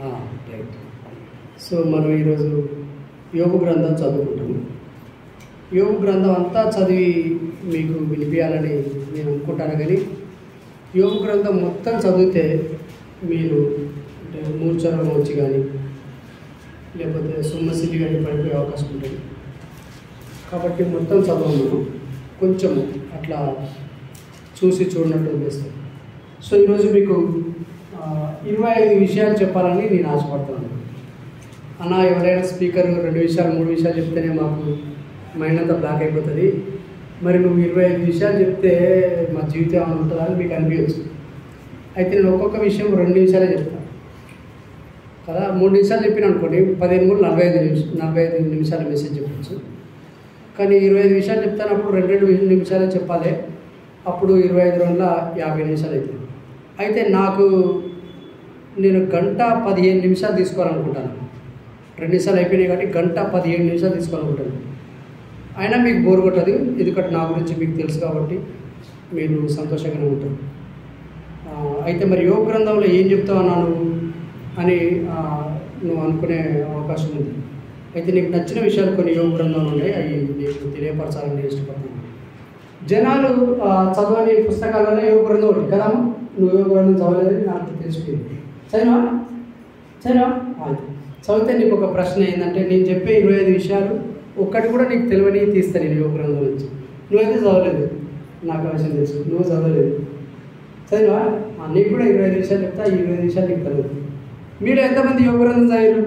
Right so మనం ఈరోజు యోగ గ్రంథం చదువుకుంటాము యోగ గ్రంథం అంతా చదివి మీకు వినిపించాలని నేను అనుకుంటాను కానీ యోగ గ్రంథం మొత్తం చదివితే మీరు అంటే మూర్ఛరం వచ్చి కానీ లేకపోతే సొమ్మసిల్లి కానీ పడిపోయే అవకాశం ఉంటుంది కాబట్టి మొత్తం చదవం మనం కొంచెం అట్లా చూసి చూడనట్టు వదిలేస్తాం సో ఈరోజు మీకు ఆ, ఇరవై ఐదు విషయాలు చెప్పాలని నేను ఆశపడుతున్నాను అన్న ఎవరైనా స్పీకర్ రెండు విషయాలు మూడు విషయాలు చెప్తేనే మాకు మైండ్ అంతా బ్లాక్ అయిపోతుంది మరి నువ్వు ఇరవై ఐదు విషయాలు చెప్తే మా జీవితం ఏమైనా ఉంటుందా అని మీకు అనిపించచ్చు అయితే నేను ఒక్కొక్క విషయం రెండు నిమిషాలే చెప్తాను కదా మూడు నిమిషాలు చెప్పిన అనుకోండి పదిహేను మూడు నలభై ఐదు నిమిషం నలభై ఐదు నిమిషాల మెసేజ్ చెప్పచ్చు కానీ ఇరవై ఐదు విషయాలు చెప్తానప్పుడు రెండు రెండు నిమిషాలే చెప్పాలి అప్పుడు ఇరవై ఐదు రోజుల యాభై నిమిషాలు అవుతుంది అయితే నాకు నేను గంట పదిహేను నిమిషాలు తీసుకోవాలనుకుంటాను రెండు నిమిషాలు అయిపోయినాయి కాబట్టి గంట పదిహేను నిమిషాలు తీసుకోవాలనుకుంటాను అయినా మీకు బోర్ కొట్టదు ఎందుకంటే నా గురించి మీకు తెలుసు కాబట్టి మీరు సంతోషంగానే ఉంటారు ఆ, అయితే మరి యోగ గ్రంథంలో ఏం చెప్తావు అన్నాను అని ఆ, నువ్వు అనుకునే అవకాశం ఉంది అయితే నీకు నచ్చిన విషయాలు కొన్ని యోగ గ్రంథాలు ఉన్నాయి అవి నీకు తెలియపరచాలని ఇష్టపడుతున్నాను జనాలు ఆ, చదవని పుస్తకాలలో యోగ గ్రంథం ఒకటి కదా నువ్వు యోగ గ్రంథం చదవలేదని నాకు తెలిసిపోయింది చదివా చదివా ఆಯ್ತು. చదివితే నీకు ఒక ప్రశ్న ఏంటంటే నేను చెప్పే ఇరవై ఐదు విషయాలు ఒక్కటి కూడా నీకు తెలియని తీస్తాను నేను యోగ గ్రంథం నుంచి నువ్వైతే చదవలేదు నాకు ఆ విషయం తెలుసు నువ్వు చదవలేదు చదివా ఆ, నీకు కూడా ఇరవై ఐదు విషయాలు చెప్తా ఈ ఇరవై ఐదు విషయాలు నీకు తెలియదు మీరు ఎంతమంది యోగ గ్రంథం చదివారు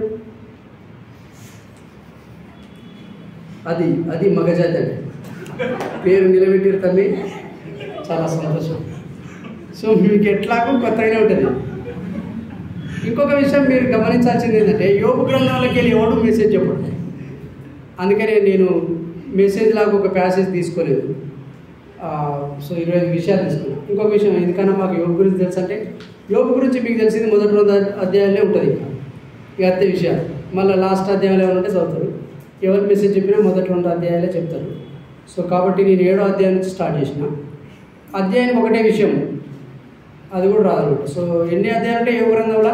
అది అది మగజాతి అంటే పేరు నిలబెట్టారు తల్లి చాలా సంతోషం సో మీకు ఎట్లాగో కొత్తగానే ఉంటుంది ఇంకొక విషయం మీరు గమనించాల్సింది ఏంటంటే యోగ గ్రంథాలకి వెళ్ళి ఎవడు మెసేజ్ చెప్పడు అందుకనే నేను మెసేజ్ లాగా ఒక ప్యాసేజ్ తీసుకోలేదు ఆ, సో ఇరవై ఐదు విషయాలు తీసుకున్నాను ఇంకొక విషయం ఎందుకన్నా మాకు యోగ గురించి తెలుసు అంటే యోగ గురించి మీకు తెలిసింది మొదటి రెండు అధ్యాయాలే ఉంటుంది ఇంకా ఇక అత్తే విషయాలు మళ్ళీ లాస్ట్ అధ్యాయాలు ఏమైనా ఉంటే చదువుతారు ఎవరు మెసేజ్ చెప్పినా మొదటి రెండు అధ్యాయాలే చెప్తారు సో కాబట్టి నేను ఏడో అధ్యాయం నుంచి స్టార్ట్ చేసిన అధ్యాయానికి ఒకటే విషయం అది కూడా రాదనమాట సో ఎన్ని అధ్యాయాలు ఉంటాయి యోగ గ్రంథంలో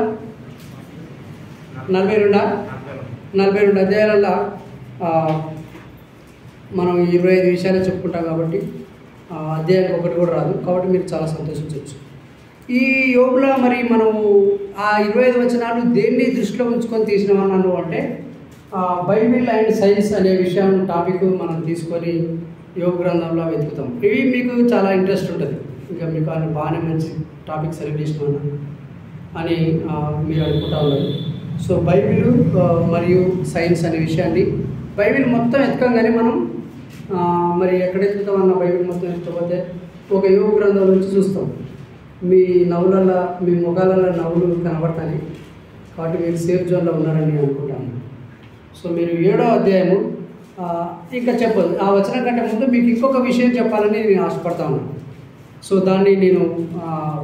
నలభై రెండా నలభై రెండు అధ్యాయాలలో ఆ, మనం ఇరవై ఐదు విషయాలే చెప్పుకుంటాం కాబట్టి ఆ, అధ్యాయానికి ఒకటి కూడా రాదు కాబట్టి మీరు చాలా సంతోషించవచ్చు ఈ యోగులో మరి మనము ఆ ఇరవై ఐదు వచనాలు దేన్ని దృష్టిలో ఉంచుకొని తీసినామన్నాను అంటే ఆ, బైబిల్ అండ్ సైన్స్ అనే విషయం టాపిక్ మనం తీసుకొని యోగ గ్రంథంలో వెతుకుతాం ఇవి మీకు చాలా ఇంట్రెస్ట్ ఉంటుంది ఇంకా మీకు అది బాగానే మంచి టాపిక్ సెలెక్ట్ చేసిన అని ఆ, మీరు అనుకుంటా ఉన్నారు సో బైబిల్ ఆ, మరియు సైన్స్ అనే విషయాన్ని బైబిల్ మొత్తం ఎతకంగానే మనం ఆ, మరి ఎక్కడ ఎత్తుతామన్న బైబిల్ మొత్తం ఎత్తుకపోతే ఒక యోగ గ్రంథం నుంచి చూస్తాం మీ నవ్వులలో మీ ముఖాలలో నవ్వులు కనబడతాయి కాబట్టి మీరు సేఫ్ జోన్లో ఉన్నారని నేను అనుకుంటాను సో మీరు ఏడో అధ్యాయము ఆ, ఇంకా చెప్పదు ఆ వచనం కంటే ముందు మీకు ఇంకొక విషయం చెప్పాలని నేను ఆశపడతా ఉన్నాను సో దాన్ని నేను ఆ,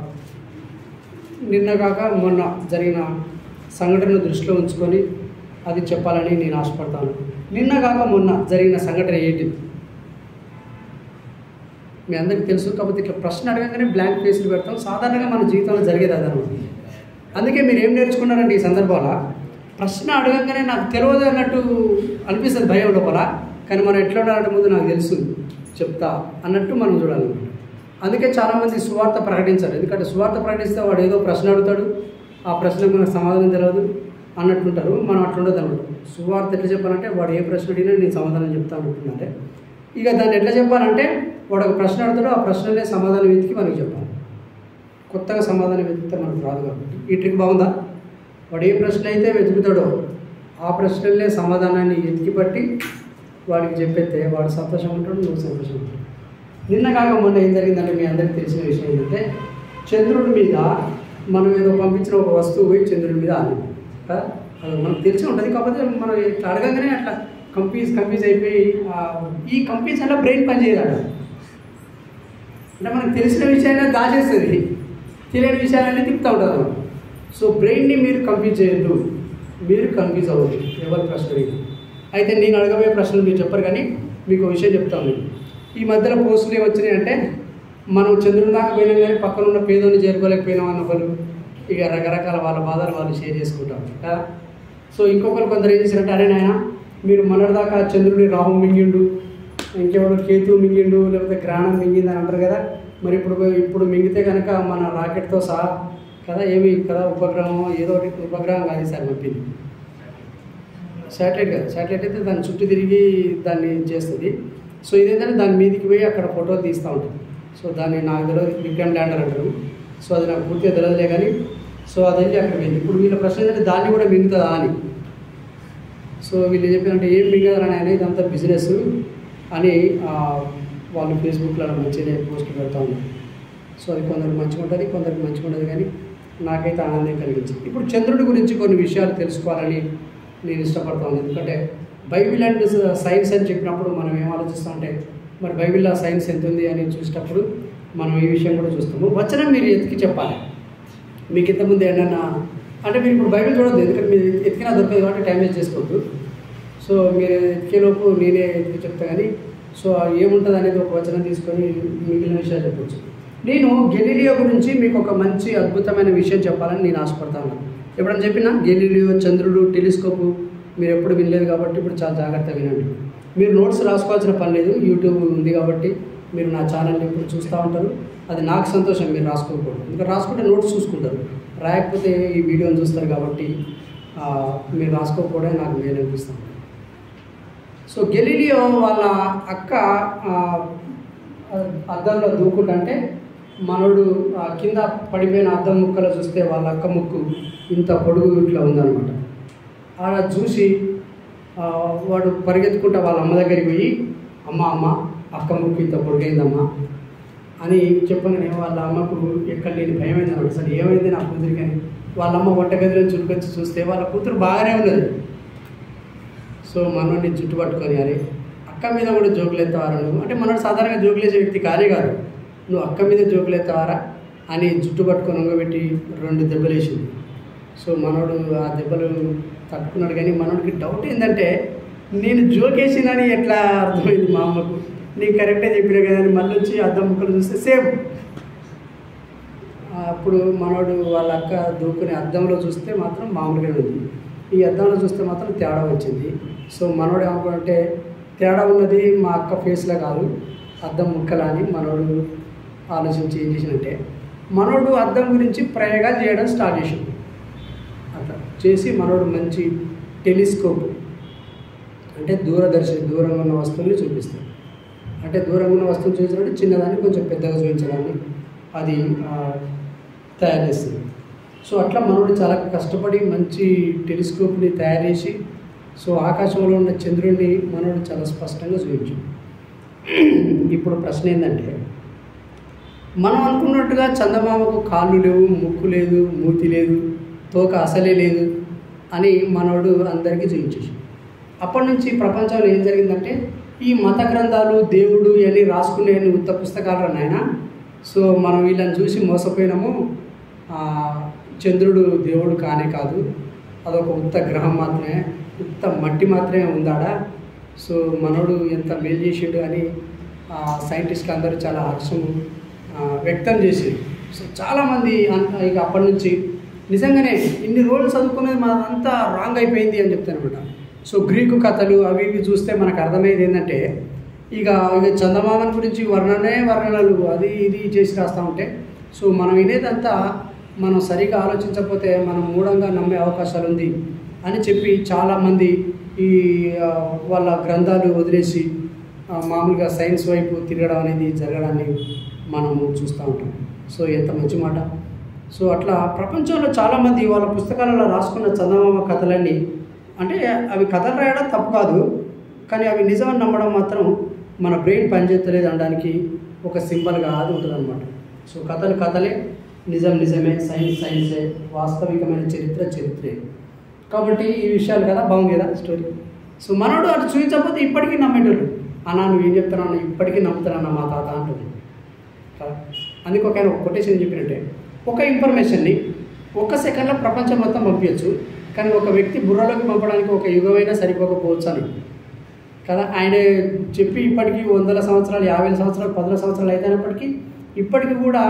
నిన్న కాక మొన్న జరిగిన సంఘటనను దృష్టిలో ఉంచుకొని అది చెప్పాలని నేను ఆశపడతాను నిన్న కాక మొన్న జరిగిన సంఘటన ఏంటిది మీ అందరికీ తెలుసు కాబట్టి ఇట్లా ప్రశ్న అడగగానే బ్లాంక్ ఫేస్లు పెడతాం సాధారణంగా మన జీవితంలో జరిగేది అదనమాట అందుకే మీరు ఏం నేర్చుకున్నారంటే ఈ సందర్భంలో ప్రశ్న అడగంగానే నాకు తెలియదు అన్నట్టు అనిపిస్తుంది భయం లోపల కానీ మనం ఎట్లా ఉండాలంటే ముందు నాకు తెలుసు చెప్తా అన్నట్టు మనం చూడాలన్నమాట అందుకే చాలామంది సువార్త ప్రకటించారు ఎందుకంటే సువార్త ప్రకటిస్తే వాడు ఏదో ప్రశ్న అడుగుతాడు ఆ ప్రశ్నకు మనకు సమాధానం తెలియదు అన్నట్టుంటారు మనం అట్లా ఉండదు అనమాట సువార్త ఎట్లా చెప్పాలంటే వాడు ఏ ప్రశ్న అడిగినా నేను సమాధానం చెప్తాను అంటున్నారే ఇక దాన్ని ఎట్లా చెప్పాలంటే వాడు ఒక ప్రశ్న అడుగుతాడో ఆ ప్రశ్నలే సమాధానం వెతికి మనకు చెప్పాలి కొత్తగా సమాధానం వెతికితే మనకు రాదు కాబట్టి ఈ ట్రిక్ బాగుందా వాడు ఏ ప్రశ్న అయితే వెతుకుతాడో ఆ ప్రశ్నలే సమాధానాన్ని ఎతికి పట్టి వాడికి చెప్పేస్తే వాడు సంతోషం ఉంటాడు నువ్వు సంతోషం ఉంటాడు నిన్న కాక మొన్న ఏం జరిగిందంటే మీ అందరికీ తెలిసిన విషయం ఏంటంటే చంద్రుడి మీద మనం ఏదో పంపించిన ఒక వస్తువు పోయి చంద్రుడి మీద ఆగింది కదా? అది మనకు తెలిసి ఉంటుంది కాకపోతే మనం ఇట్లా అడగగానే అట్లా కంప్యూజ్ కంప్యూజ్ అయిపోయి ఆ, ఈ కంప్యూజ్ అలా బ్రెయిన్ పనిచేయదు అక్కడ అంటే మనకు తెలిసిన విషయాన్ని దాచేస్తుంది తెలియని విషయాలన్నీ తిప్పుతూ ఉంటుంది అన్నమాట సో బ్రెయిన్ని మీరు కన్ఫ్యూజ్ చేయొద్దు మీరు కన్ఫ్యూజ్ అవ్వద్దు ఎవరి ప్రశ్న అడిగినా అయితే నేను అడగబోయే ప్రశ్నలు మీరు చెప్పరు కానీ మీకు ఒక విషయం చెప్తాను నేను ఈ మధ్యలో పోస్టులు ఏమి వచ్చినాయి అంటే మనం చంద్రుని దాకా పోయినాం కానీ పక్కన ఉన్న పేదోని చేరుకోలేకపోయినాం అన్న ఒకరు ఇక రకరకాల వాళ్ళ బాధలు వాళ్ళు షేర్ చేసుకుంటారు కదా సో ఇంకొకరు కొందరు ఏం చేశారంటే అరే నాయన మీరు మొన్నటిదాకా చంద్రుడి రాహు మింగిండు ఇంకెవరు కేతు మింగిండు లేకపోతే గ్రహణం మింగింది అని అంటారు కదా మరి ఇప్పుడు ఇప్పుడు మింగితే కనుక మన రాకెట్తో సహా కదా ఏమి కదా ఉపగ్రహం ఏదో ఒకటి ఉపగ్రహం కాదు సార్ పంపింది శాటిలైట్ కదా శాటిలైట్ అయితే దాని చుట్టూ తిరిగి దాన్ని చేస్తుంది సో ఇదేంటంటే దాని మీదకి పోయి అక్కడ ఫోటోలు తీస్తూ ఉంటుంది సో దాన్ని నాకు తెలియదు విక్రమ్ ల్యాండర్ అంటారు సో అది నాకు పూర్తిగా తెలియదులే కానీ సో అది వెళ్ళి అక్కడ పోయింది ఇప్పుడు వీళ్ళ ప్రశ్న ఏంటంటే దాన్ని కూడా మింగుతుందా అని సో వీళ్ళు చెప్పారంటే ఏం మింగదని ఆయన ఇదంతా బిజినెస్ అని ఆ, వాళ్ళు ఫేస్బుక్లో మంచిగా పోస్ట్ పెడతా ఉన్నారు సో అది కొందరికి మంచిగా ఉంటుంది కొందరికి మంచిగా ఉండదు కానీ నాకైతే ఆనందం కలిగించింది ఇప్పుడు చంద్రుడి గురించి కొన్ని విషయాలు తెలుసుకోవాలని నేను ఇష్టపడతాను ఎందుకంటే బైబిల్ అండ్ సైన్స్ అని చెప్పినప్పుడు మనం ఏం ఆలోచిస్తామంటే మరి బైబిల్లో సైన్స్ ఎంత ఉంది అని చూసేటప్పుడు మనం ఈ విషయం కూడా చూస్తాము వచనం మీరు ఎతికి చెప్పాలి మీకు ఇంతకుముందు ఏంటన్నా అంటే మీరు ఇప్పుడు బైబిల్ చూడొద్దు ఎందుకంటే మీరు ఎతికినా దొరకదు కాబట్టి టైం వేస్ట్ చేసుకోవద్దు సో మీరు ఎతికేలోపు నేనే ఎతికి చెప్తా కానీ సో ఏముంటుంది అనేది ఒక వచనం తీసుకొని మిగిలిన విషయాలు చెప్పొచ్చు నేను గెలీలియో గురించి మీకు ఒక మంచి అద్భుతమైన విషయం చెప్పాలని నేను ఆశపడతాను ఎప్పుడైనా చెప్పినా గెలీలియో చంద్రుడు టెలిస్కోపు మీరు ఎప్పుడు వినలేదు కాబట్టి ఇప్పుడు చాలా జాగ్రత్తగా వినండి మీరు నోట్స్ రాసుకోవాల్సిన పని లేదు యూట్యూబ్ ఉంది కాబట్టి మీరు నా ఛానల్ని ఎప్పుడు చూస్తూ ఉంటారు అది నాకు సంతోషం మీరు రాసుకోకూడదు ఇంకా రాసుకుంటే నోట్స్ చూసుకుంటారు రాయకపోతే ఈ వీడియోని చూస్తారు కాబట్టి ఆ, మీరు రాసుకోకపోవడం నాకు మేలు అనిపిస్తుంది సో గెలీలియో వాళ్ళ అక్క ఆ, అద్దంలో దూకుంటుంటే మనోడు ఆ కింద పడిపోయిన అద్దం ముక్కలో చూస్తే వాళ్ళ అక్క ముక్కు ఇంత పొడుగు ఇట్లా ఉందన్నమాట ఆడ చూసి ఆ, వాడు పరిగెత్తుకుంటా వాళ్ళ అమ్మ దగ్గరికి పోయి అమ్మ అమ్మ అక్క ముక్కు ఇంత పొడిగైందమ్మా అని చెప్పగానే వాళ్ళ అమ్మకు ఎక్కడ లేని భయం అయింది అనమాట అసలు ఏమైంది నా కూతురికి అని వాళ్ళ అమ్మ వంటగదిలో చురుకొచ్చి చూస్తే వాళ్ళ కూతురు బాగానే ఉన్నది సో మనోడిని జుట్టు పట్టుకొని అరే అక్క మీద కూడా జోకులు ఎత్తావారా నువ్వు అంటే మనోడు సాధారణంగా జోకులు వేసే వ్యక్తి కానే కాదు నువ్వు అక్క మీద జోకులు ఎత్తావారా అని జుట్టు పట్టుకొని ఒంగబెట్టి రెండు దెబ్బలు వేసింది సో మనోడు ఆ దెబ్బలు తట్టుకున్నాడు కానీ మనోడికి డౌట్ ఏంటంటే నేను జోకేసినని ఎట్లా అర్థమైంది మా అమ్మకు నీకు కరెక్టే చెప్పిన కదా అని మళ్ళీ వచ్చి అద్దం ముక్కలు చూస్తే సేమ్ అప్పుడు మనోడు వాళ్ళ అక్క దూకుని అద్దంలో చూస్తే మాత్రం మామూలుగానే ఉంది ఈ అద్దంలో చూస్తే మాత్రం తేడా వచ్చింది సో మనోడు ఏమనుకుంటే తేడా ఉన్నది మా అక్క ఫేస్లో కాదు అద్దం ముక్కలా అని మనోడు ఆలోచించి ఏం చేసినంటే మనోడు అద్దం గురించి ప్రయోగాలు చేయడం స్టార్ట్ చేసిండు అట్లా చేసి మనోడు మంచి టెలిస్కోప్ అంటే దూరదర్శి దూరంగా ఉన్న వస్తువుల్ని చూపిస్తాడు అంటే దూరంగా ఉన్న వస్తువులు చూపించినట్టు చిన్నదాన్ని కొంచెం పెద్దగా చూపించడాన్ని అది ఆ, తయారు చేస్తుంది సో అట్లా మనోడు చాలా కష్టపడి మంచి టెలిస్కోప్ని తయారు చేసి సో ఆకాశంలో ఉన్న చంద్రుడిని మనోడు చాలా స్పష్టంగా చూపించాడు ఇప్పుడు ప్రశ్న ఏంటంటే మనం అనుకున్నట్టుగా చందమామకు కాళ్ళు లేవు ముక్కు లేదు మూతి లేదు తోక అసలే లేదు అని మనోడు అందరికీ చూపించేసి అప్పటి నుంచి ప్రపంచంలో ఏం జరిగిందంటే ఈ మత గ్రంథాలు దేవుడు ఇవన్నీ రాసుకునే ఉత్త పుస్తకాలు నాయన సో మనం వీళ్ళని చూసి మోసపోయినాము ఆ, చంద్రుడు దేవుడు కానే కాదు అదొక ఉత్త గ్రహం మాత్రమే ఉత్త మట్టి మాత్రమే ఉందాడా సో మనోడు ఎంత మేలు చేసిండు అని ఆ, సైంటిస్టులు అందరూ చాలా హర్షం ఆ, వ్యక్తం చేసిండు సో చాలామంది అన్- ఇక అప్పటి నుంచి నిజంగానే ఇన్ని రోజులు చదువుకునేది మనదంతా రాంగ్ అయిపోయింది అని చెప్తాను అనమాట సో గ్రీకు కథలు అవి ఇవి చూస్తే మనకు అర్థమయ్యేది ఏంటంటే ఇక ఇక చందమామన్ గురించి వర్ణనే వర్ణనలు అది ఇది చేసి రాస్తూ ఉంటే సో మనం వినేదంతా మనం సరిగా ఆలోచించకపోతే మనం మూఢంగా నమ్మే అవకాశాలు ఉంది అని చెప్పి చాలామంది ఈ ఆ, వాళ్ళ గ్రంథాలు వదిలేసి ఆ, మామూలుగా సైన్స్ వైపు తిరగడం అనేది జరగడాన్ని మనము చూస్తూ ఉంటాం సో ఎంత మంచి మాట సో అట్లా ప్రపంచంలో చాలామంది వాళ్ళ పుస్తకాలలో రాసుకున్న చందమామ కథలన్నీ అంటే అవి కథలు రాయడం తప్పు కాదు కానీ అవి నిజమని నమ్మడం మాత్రం మన బ్రెయిన్ పనిచేస్తలేదు అనడానికి ఒక సింబల్గా అది ఉంటుందన్నమాట సో కథలు కథలే నిజం నిజమే సైన్స్ సైన్సే వాస్తవికమైన చరిత్ర చరిత్రే కాబట్టి ఈ విషయాలు కదా బాగుంది కదా స్టోరీ సో మనోడు అటు చూపించకపోతే ఇప్పటికీ నమ్మేటోళ్ళు అన్నా నువ్వు ఏం చెప్తున్నావు ఇప్పటికీ నమ్ముతానన్న మా తాత అంటుంది కదా అందుకే ఒక ఆయన ఒక కొటేషన్ చెప్పినట్టే ఒక ఇన్ఫర్మేషన్ని ఒక సెకండ్లో ప్రపంచం మొత్తం పంపించచ్చు కానీ ఒక వ్యక్తి బుర్రలోకి పంపడానికి ఒక యుగమైనా సరిపోకపోవచ్చు అని కదా ఆయన చెప్పి ఇప్పటికీ వందల సంవత్సరాలు యాభై సంవత్సరాలు పదుల సంవత్సరాలు అయినప్పటికీ ఇప్పటికీ కూడా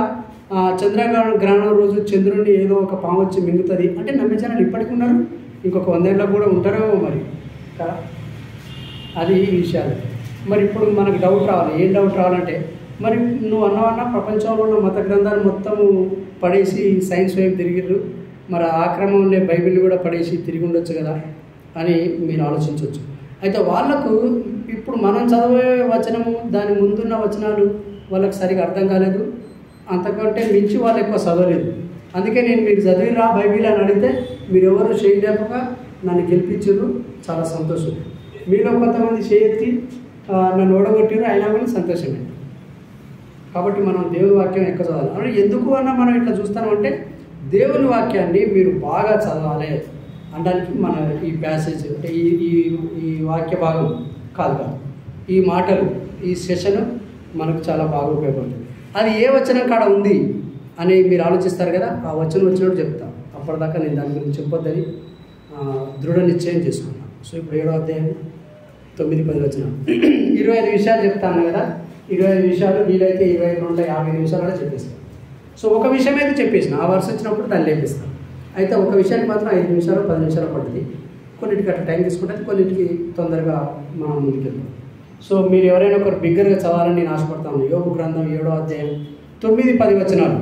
ఆ, చంద్రగ్రహణ గ్రహణం రోజు చంద్రుడిని ఏదో ఒక పాము వచ్చి మింగుతుంది అంటే నమ్మే జనాలు ఇప్పటికీ ఉన్నారు ఇంకొక వందేళ్ళలో కూడా ఉంటారేమో మరి కదా అది ఈ విషయాలు మరి ఇప్పుడు మనకు డౌట్ రావాలి ఏం డౌట్ రావాలంటే మరి నువ్వు అన్నవన్న ప్రపంచంలో ఉన్న మత గ్రంథాలు మొత్తం పడేసి సైన్స్ వైపు తిరిగిర్రు మరి ఆ క్రమంలో బైబిల్ కూడా పడేసి తిరిగి ఉండొచ్చు కదా అని మీరు ఆలోచించవచ్చు అయితే వాళ్ళకు ఇప్పుడు మనం చదివే వచనము దాని ముందున్న వచనాలు వాళ్ళకి సరిగా అర్థం కాలేదు అంతకంటే మించి వాళ్ళు ఎక్కువ చదవలేదు అందుకే నేను మీరు చదివిరా బైబిల్ అని అడిగితే మీరు ఎవరు చేయలేక నన్ను గెలిపించారు చాలా సంతోషం మీలో కొంతమంది చేయెత్తి ఆ, నన్ను ఓడగొట్టారు అయినా కూడా సంతోషమే కాబట్టి మనం దేవుని వాక్యం ఎక్కువ చదవాలి అంటే ఎందుకు అన్న మనం ఇట్లా చూస్తామంటే దేవుని వాక్యాన్ని మీరు బాగా చదవాలి అనడానికి మన ఈ ప్యాసేజ్ అంటే ఈ ఈ ఈ వాక్య భాగం కాదు కాదు ఈ మాటలు ఈ సెషన్ మనకు చాలా బాగా ఉపయోగపడుతుంది అది ఏ వచనం కాడ ఉంది అని మీరు ఆలోచిస్తారు కదా ఆ వచనం వచ్చినప్పుడు చెప్తాను అప్పటిదాకా నేను దాని గురించి చెప్పొద్దని ఆ, దృఢ నిశ్చయం చేసుకున్నాను సో ఇప్పుడు ఏడో అధ్యాయం తొమ్మిది పది వచ్చిన ఇరవై ఐదు విషయాలు చెప్తాను కదా ఇరవై ఐదు విషయాలు వీలైతే ఇరవై ఐదు నుండి యాభై నిమిషాలు కూడా చెప్పేస్తాను సో ఒక విషయం అయితే చెప్పేసిన ఆ వరుస వచ్చినప్పుడు దాన్ని లేపిస్తాను అయితే ఒక విషయానికి మాత్రం ఐదు నిమిషాలు పది నిమిషాలు పడుతుంది కొన్నిటికి అట్లా టైం తీసుకుంటుంది కొన్నిటికి తొందరగా మనం ముందుకెళ్తాం సో మీరు ఎవరైనా ఒకరు బిగ్గరగా చదవాలని నేను ఆశపడతాను యోగ గ్రంథం ఏడో అధ్యాయం తొమ్మిది పది వచనాలు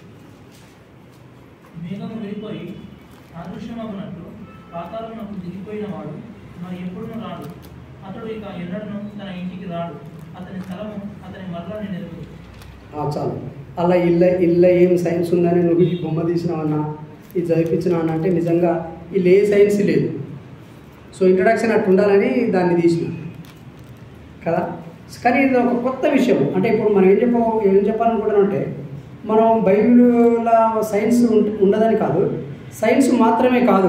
మేఘము వెళ్ళిపోయి అదృశ్యమగునట్లు పాతాళమునకు దిగిపోయిన వాడు మరి ఎప్పుడు రాడు అతడు ఇక ఎన్నడను తన ఇంటికి రాడు అతని స్థలము అతని మరలా నిలదు ఆ, చాలు అలా ఇల్ల ఇల్ల ఏం సైన్స్ ఉందని నువ్వు ఈ బొమ్మ తీసినావన్నా ఇది చదివించినావన్నా అంటే నిజంగా ఇల్లు ఏ సైన్స్ లేదు సో ఇంట్రడక్షన్ అట్టు ఉండాలని దాన్ని తీసిన కదా కానీ ఇది ఒక కొత్త విషయం అంటే ఇప్పుడు మనం ఏం చెప్ప ఏం చెప్పాలనుకుంటున్నాం అంటే మనం బైబిల్లో సైన్స్ ఉంట- ఉండదని కాదు సైన్స్ మాత్రమే కాదు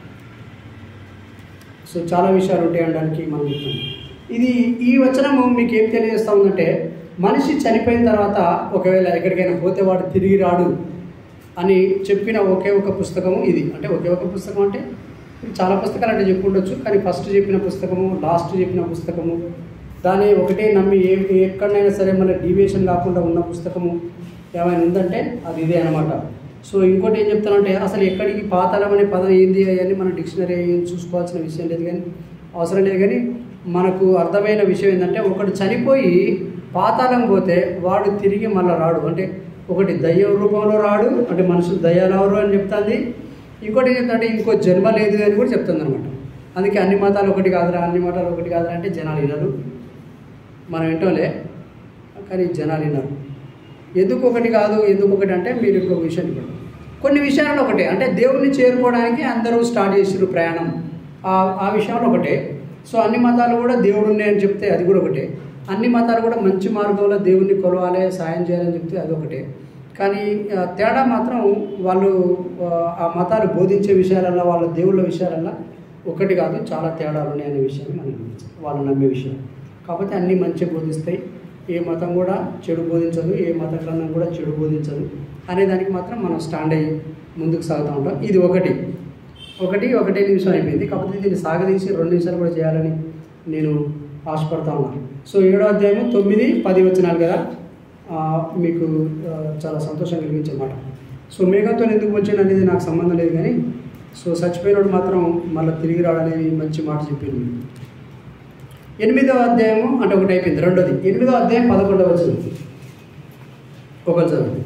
సో చాలా విషయాలు ఉంటాయి అనడానికి మనం చెప్తున్నాం ఇది ఈ వచనము మీకు ఏం తెలియజేస్తా ఉందంటే మనిషి చనిపోయిన తర్వాత ఒకవేళ ఎక్కడికైనా పోతే వాడు తిరిగి రాడు అని చెప్పిన ఒకే ఒక పుస్తకము ఇది అంటే ఒకే ఒక పుస్తకం అంటే చాలా పుస్తకాలు అంటే చెప్పి ఉండొచ్చు కానీ ఫస్ట్ చెప్పిన పుస్తకము లాస్ట్ చెప్పిన పుస్తకము దాన్ని ఒకటే నమ్మి ఏ ఎక్కడైనా సరే మళ్ళీ డీవియేషన్ కాకుండా ఉన్న పుస్తకము ఏమైనా ఉందంటే అది ఇదే అనమాట సో ఇంకోటి ఏం చెప్తానంటే అసలు ఎక్కడికి పాతాళం అనే పదం ఏంది అని మన డిక్షనరీ ఏం చూసుకోవాల్సిన విషయం లేదు కానీ అవసరం లేదు కానీ మనకు అర్థమైన విషయం ఏంటంటే ఒకడు చనిపోయి పాతాళం పోతే వాడు తిరిగి మళ్ళీ రాడు అంటే ఒకటి దయ్య రూపంలో రాడు అంటే మనుషులు దయ్యాలవరు అని చెప్తుంది ఇంకోటి ఏంటంటే ఇంకో జన్మ లేదు అని కూడా చెప్తుంది అనమాట అందుకే అన్ని మతాలు ఒకటి కాదురా అన్ని మతాలు ఒకటి కాదురా అంటే జనాలు వినరు మనం వింటోలే కానీ జనాలు వినరు ఎందుకు ఒకటి కాదు ఎందుకు ఒకటి అంటే మీరు ఇంకొక విషయం ఇప్పుడు కొన్ని విషయాలు ఒకటే అంటే దేవుణ్ణి చేరుకోవడానికి అందరూ స్టార్ట్ చేసారు ప్రయాణం ఆ ఆ విషయంలో ఒకటే సో అన్ని మతాలు కూడా దేవుడు ఉన్నాయని చెప్తే అది కూడా ఒకటే అన్ని మతాలు కూడా మంచి మార్గంలో దేవుణ్ణి కొలవాలి సాయం చేయాలని చెప్తే అది ఒకటే కానీ ఆ, తేడా మాత్రం వాళ్ళు ఆ, ఆ మతాలు బోధించే విషయాలల్లో వాళ్ళ దేవుళ్ళ విషయాలల్లో ఒకటి కాదు చాలా తేడాలు ఉన్నాయనే విషయాన్ని మనం గమనించాలి. వాళ్ళు నమ్మే విషయం కాకపోతే అన్నీ మంచి బోధిస్తాయి ఏ మతం కూడా చెడు బోధించదు ఏ మత గ్రంథం కూడా చెడు బోధించదు అనే దానికి మాత్రం మనం స్టాండ్ అయ్యి ముందుకు సాగుతూ ఉంటాం ఇది ఒకటి ఒకటి ఒకటే నిమిషం అయిపోయింది కాకపోతే దీన్ని సాగదీసి రెండు నిమిషాలు కూడా చేయాలని నేను ఆశపడతా ఉన్నాను సో ఏడో అధ్యాయము తొమ్మిది పది వచ్చినాలు కదా ఆ, మీకు ఆ, చాలా సంతోషం కలిగించే మాట సో మేఘంతో ఎందుకు వచ్చింది అనేది నాకు సంబంధం లేదు కానీ సో చచ్చిపోయినోడు మాత్రం మళ్ళీ తిరిగి రాడనేది మంచి మాట చెప్పింది మీకు ఎనిమిదవ అధ్యాయము అంటే ఒకటి అయిపోయింది రెండోది ఎనిమిదవ అధ్యాయం పదకొండవ వచ్చింది ఒకరు చదవండి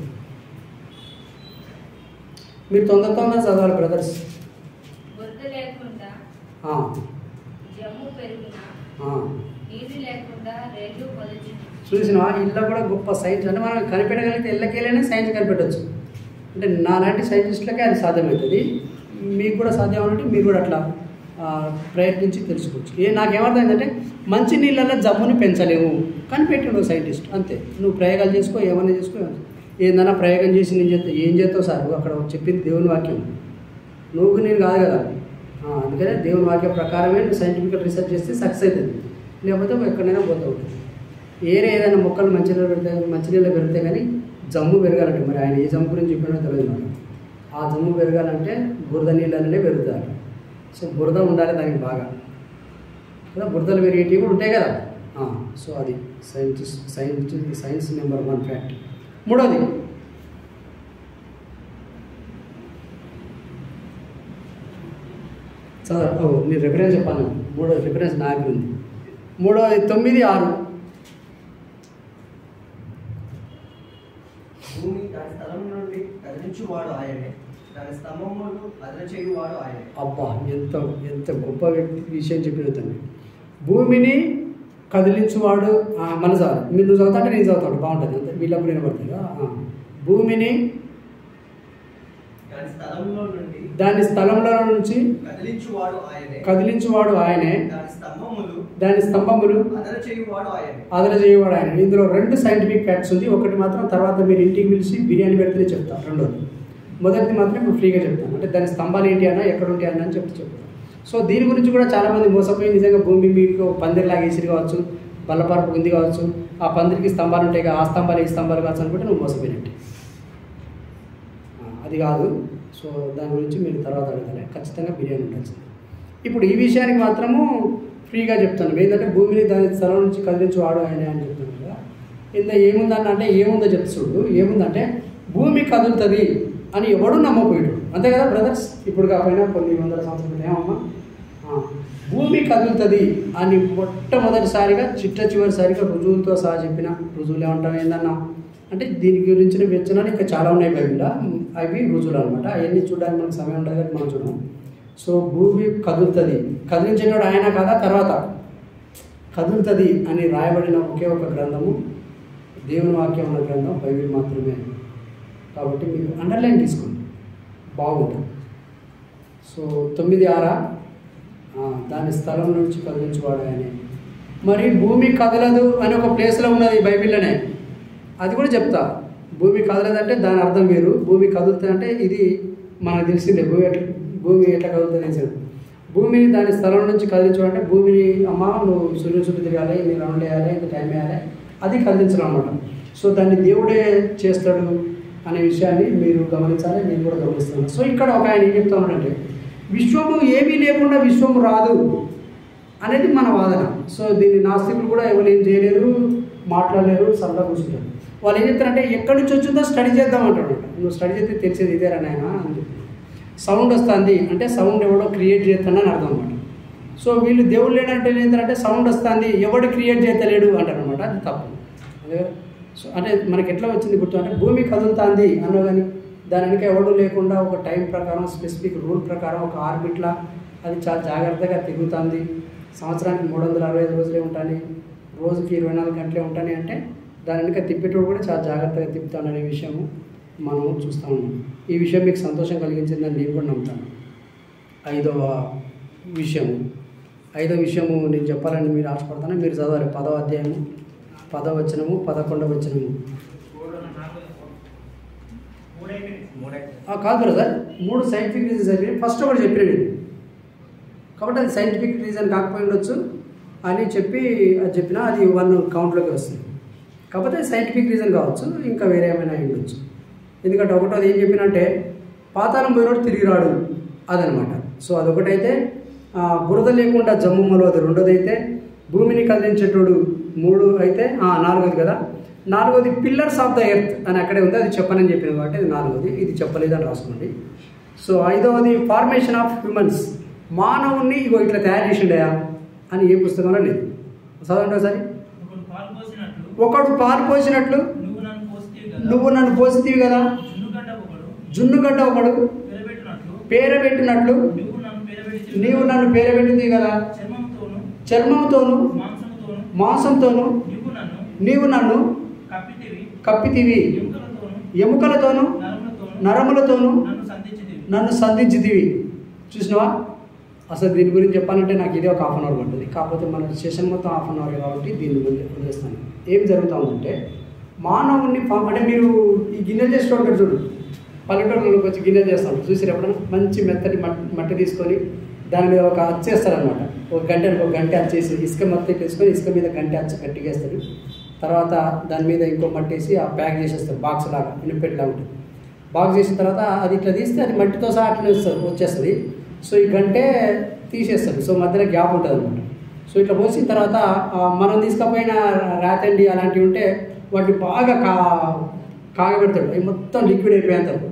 మీరు తొందర తొందర చదవాలి బ్రదర్స్ బురద లేకుండా జమ్ము పెరుగున నీరు లేకుండా రేళ్ళు మొదలు చూసిన ఇల్లు కూడా గొప్ప సైన్స్ అంటే మనం కనిపెట్టగలిగితే ఇళ్ళకెళ్ళైనా సైన్స్ కనిపెట్టవచ్చు అంటే నాలాంటి సైంటిస్టులకే అది సాధ్యమవుతుంది మీకు కూడా సాధ్యం అంటే మీరు కూడా అట్లా ఆ, ప్రయత్నించి తెలుసుకోవచ్చు ఏ నాకేమర్థమైందంటే మంచి నీళ్ళల్లో జమ్ముని పెంచలేము కనిపెట్టాడు సైంటిస్ట్ అంతే నువ్వు ప్రయోగాలు చేసుకో ఏమన్నా చేసుకో ఏందన్నా ప్రయోగం చేసి నేను చేస్తా ఏం చేస్తావు సార్ అక్కడ చెప్పింది దేవుని వాక్యం నువ్వు నేను కాదు కదా ఆ, అందుకనే దేవుని వాక్య ప్రకారమే సైంటిఫిక్ రీసెర్చ్ చేస్తే సక్సెస్ అవుతుంది లేకపోతే ఎక్కడైనా పోతూ ఉంటుంది ఏరే ఏదైనా మొక్కలు మంచినీళ్ళు పెడితే మంచినీళ్ళు పెడితే కానీ జమ్ము పెరగాలంటే మరి ఆయన ఏ జమ్ము గురించి చెప్పినో తెలియదు నాకు ఆ జమ్ము పెరగాలంటే బురద నీళ్ళనే పెరుగుతారు సో బురద ఉండాలి దానికి బాగా కదా బురదలు పెరిగేటివి కూడా ఉంటాయి కదా ఆ, సో అది scientist science science number one fact మూడోది చదవ ఓ, మీరు రిఫరెన్స్ చెప్పాను మూడో రిఫరెన్స్ నాకు ఉంది మూడో తొమ్మిది ఆరు భూమి దాని స్థలం నుండి కదిలించువాడు ఆయనే దాని స్తంభములు అదరచేయువాడు ఆయనే అబ్బా ఎంత ఎంత గొప్ప వ్యక్తి విషయం చెప్పిన తండ్రి భూమిని కదిలించువాడు ఆ, మన చదవాలి మీరు నువ్వు చదువుతా అంటే నేను చదువుతాడు బాగుంటుంది అంతే వీళ్ళప్పుడు వినబడుతుంది ఆ. భూమిని దాని స్థలంలో నుండి దాని స్థలంలో నుంచి కదిలించువాడు ఆయనే కదిలించువాడు ఆయనే దాని స్తంభములు దాని స్తంభములు అదరచేయువాడు ఆయనే ఆదర చేయవాడు ఆయన ఇందులో రెండు సైంటిఫిక్ ఫ్యాక్ట్స్ ఉంది ఒకటి మాత్రం తర్వాత మీరు ఇంటికి పిలిచి బిర్యానీ పెడితేనే చెప్తాను రెండోది మొదటిది మాత్రం ఇప్పుడు ఫ్రీగా చెప్తాను అంటే దాని స్తంభాలు ఏంటి అన్న ఎక్కడ ఉంటాయి అన్న అని చెప్తూ చెప్తాను సో దీని గురించి కూడా చాలామంది మోసపోయి నిజంగా భూమి మీకు పందిరిలాగా వేసిరి కావచ్చు బల్లపరపు ఉంది కావచ్చు ఆ పందిరికి స్తంభాలు ఉంటాయి కదా, ఆ స్తంభాలు ఈ స్తంభాలు కావచ్చు అనుకుంటే నువ్వు మోసపోయినట్టే ఆ, అది కాదు సో దాని గురించి మీరు తర్వాత అడగాలి ఖచ్చితంగా బిర్యానీ ఉండాల్సింది ఇప్పుడు ఈ విషయానికి మాత్రము ఫ్రీగా చెప్తాను ఏంటంటే భూమిని దాని స్థలం నుంచి కదిలించి వాడు ఆయన అని చెప్తాను కదా ఇంత ఏముందన్న అంటే ఏముందో చెప్తా చూడు ఏముందంటే భూమి కదులుతుంది అని ఎవడు నమ్మపోయాడు అంతే కదా బ్రదర్స్ ఇప్పుడు కాకపోయినా కొన్ని వందల సంవత్సరాలు ఏమమ్మా ఆ, భూమి కదులుతుంది అని మొట్టమొదటిసారిగా చిట్ట చివరిసారిగా రుజువులతో సహా చెప్పిన రుజువులు ఏమంటాం ఏందన్నా అంటే దీని గురించిన వెచ్చనాలు ఇంకా చాలా ఉన్నాయి బైబిల్లో అవి రుజువులు అనమాట అవన్నీ చూడడానికి మనకు సమయం ఉండదు కాబట్టి మనం చూడం సో భూమి కదులుతుంది కదిలించేటోడు ఆయన కదా తర్వాత కదులుతుంది అని రాయబడిన ఒకే ఒక గ్రంథము దేవుని వాక్యం ఉన్న గ్రంథం బైబిల్ మాత్రమే కాబట్టి మీరు అండర్లైన్ తీసుకోండి బాగుంటుంది సో తొమ్మిది ఆరా ఆ, దాని స్థలం నుంచి కదిలించువాడు ఆయన మరి భూమి కదలదు అని ఒక ప్లేస్లో ఉన్నది బైబిల్లోనే అది కూడా చెప్తా భూమి కదలదంటే దాని అర్థం వేరు భూమి కదులుతుంది అంటే ఇది మనకు తెలిసిందే భూమి ఎట్లా భూమి ఎట్లా కదులుతుంది తెలిసింది భూమిని దాని స్థలం నుంచి కదిలించాలంటే భూమిని అమ్మ నువ్వు సూర్యుని చుట్టూ తిరగాలి ఇన్ని రౌండ్ వేయాలి ఇంత టైం వేయాలి అది కదిలించడం అనమాట సో దాన్ని దేవుడే చేస్తాడు అనే విషయాన్ని మీరు గమనించాలి నేను కూడా గమనిస్తున్నాను సో ఇక్కడ ఒక ఆయన ఏం చెప్తా ఉన్నాడంటే విశ్వము ఏమీ లేకుండా విశ్వము రాదు అనేది మన వాదన సో దీన్ని నాస్తికులు కూడా ఎవరు ఏం చేయలేరు మాట్లాడలేరు సరదా కూర్చుంటారు వాళ్ళు ఏం చెప్తారంటే ఎక్కడి నుంచి వచ్చిందో స్టడీ చేద్దాం అంటాడు నువ్వు స్టడీ చేస్తే తెలిసేది ఇదేరా నాయన అని చెప్పి సౌండ్ వస్తుంది అంటే సౌండ్ ఎవడో క్రియేట్ చేస్తాడని అర్థం అనమాట సో వీళ్ళు దేవుడు లేనంటే ఏంటంటే సౌండ్ వస్తుంది ఎవడు క్రియేట్ చేస్తలేడు అంటారు అనమాట అది తప్పు అదే కదా? సో అంటే మనకి ఎట్లా వచ్చింది గుర్తు అంటే భూమి కదులుతుంది అన్నా కానీ దాని వెనక ఎవడు లేకుండా ఒక టైం ప్రకారం స్పెసిఫిక్ రూల్ ప్రకారం ఒక ఆర్బిట్లా అది చాలా జాగ్రత్తగా తిరుగుతుంది సంవత్సరానికి మూడు వందల అరవై ఐదు రోజులే ఉంటాయి రోజుకి ఇరవై నాలుగు గంటలే ఉంటాయి అంటే దాని వెనక తిప్పేటోడు కూడా చాలా జాగ్రత్తగా తిప్పుతాడనే విషయము మనం చూస్తూ ఉన్నాం ఈ విషయం మీకు సంతోషం కలిగించిందని నేను కూడా నమ్ముతాను ఐదవ విషయము ఐదవ విషయము నేను చెప్పాలని మీరు ఆశపడతాను మీరు చదవాలి పదవ అధ్యాయము పదవ వచనము పదకొండవ వచనము ఆ, కాదు బ్రదర్ మూడు సైంటిఫిక్ రీజన్స్ అయిపోయి ఫస్ట్ ఒకటి చెప్పిన నేను కాబట్టి అది సైంటిఫిక్ రీజన్ కాకపోయి ఉండొచ్చు అని చెప్పి అది చెప్పినా అది వన్ కౌంట్లోకి వస్తుంది కాకపోతే సైంటిఫిక్ రీజన్ కావచ్చు ఇంకా వేరే ఏమైనా అయి ఉండొచ్చు ఎందుకంటే ఒకటోది ఏం చెప్పినంటే పాతాళం పోయినోడు తిరిగి రాడు అదనమాట సో అదొకటైతే ఆ, బురద లేకుండా జమ్ముమ్మలో అది రెండోది అయితే భూమిని కదిలించేటోడు మూడు అయితే ఆ, నాలుగోది కదా నాలుగోది పిల్లర్స్ ఆఫ్ ద ఎర్త్ అని అక్కడే ఉంది అది చెప్పనని చెప్పిన కాబట్టి ఇది నాలుగోది ఇది చెప్పలేదని రాసుకోండి సో ఐదవది ఫార్మేషన్ ఆఫ్ హ్యూమన్స్ మానవుణ్ణి ఇగో ఇట్లా తయారు చేసిండయా అని ఏ పుస్తకంలో లేదు చదవండి ఒకసారి ఒకడు పాలు పోసినట్లు ఒకడు పాలు పోసినట్లు నువ్వు నన్ను పోసితివి కదా నువ్వు నన్ను పోసితివి కదా జున్నుగడ్డ ఒకడు జున్నుగడ్డ ఒకడు పెరబెట్టినట్లు పేరబెట్టినట్లు నువ్వు నన్ను పెరబెట్టి నీవు నన్ను పేరబెట్టింది కదా చర్మంతోను చర్మంతోను మాంసముతోను మాంసంతోను నువ్వు నన్ను నీవు నన్ను కప్పితివి కప్పితివి ఎముకలతోను ఎముకలతోను నరములతోను నరములతోను నన్ను సంధించితివి నన్ను సంధించితివి చూసినావా అసలు దీని గురించి చెప్పాలంటే నాకు ఇదే ఒక హాఫ్ అన్ అవర్ పడుతుంది కాకపోతే మన సెషన్ మొత్తం హాఫ్ అన్ అవర్ కాబట్టి దీన్ని వదిలే- వదిలేస్తాను ఏం జరుగుతూ ఉందంటే మానవుణ్ణి పా- అంటే మీరు ఈ గిన్నెలు చేస్తూ ఉంటారు చూడు పల్లెటూరులోకి వచ్చి గిన్నెలు చేస్తాం చూసారు ఎప్పుడైనా మంచి మెత్తటి మట్టి మట్టి తీసుకొని దాని మీద ఒక అచ్చేస్తారనమాట ఒక గంట ఒక గంట అచ్చేసి ఇసుక మొత్తం తీసుకొని ఇసుక మీద గంట అచ్చ కట్టిగేస్తారు తర్వాత దాని మీద ఇంకో మట్టి వేసి ఆ ప్యాక్ చేసేస్తారు బాక్స్ లాగా ఇనుపెట్లా ఉంటుంది బాక్స్ చేసిన తర్వాత అది ఇట్లా తీస్తే అది మట్టితో సహా అట్లా వస్తుంది వచ్చేస్తుంది సో ఈ గంటే తీసేస్తుంది సో మధ్యలో గ్యాప్ ఉంటుంది అనమాట సో ఇట్లా పోసిన తర్వాత ఆ, మనం తీసుకపోయిన రాతండి అలాంటివి ఉంటే వాటిని బాగా కా కాగబెడతాడు అవి మొత్తం లిక్విడ్ అయిపోయేంత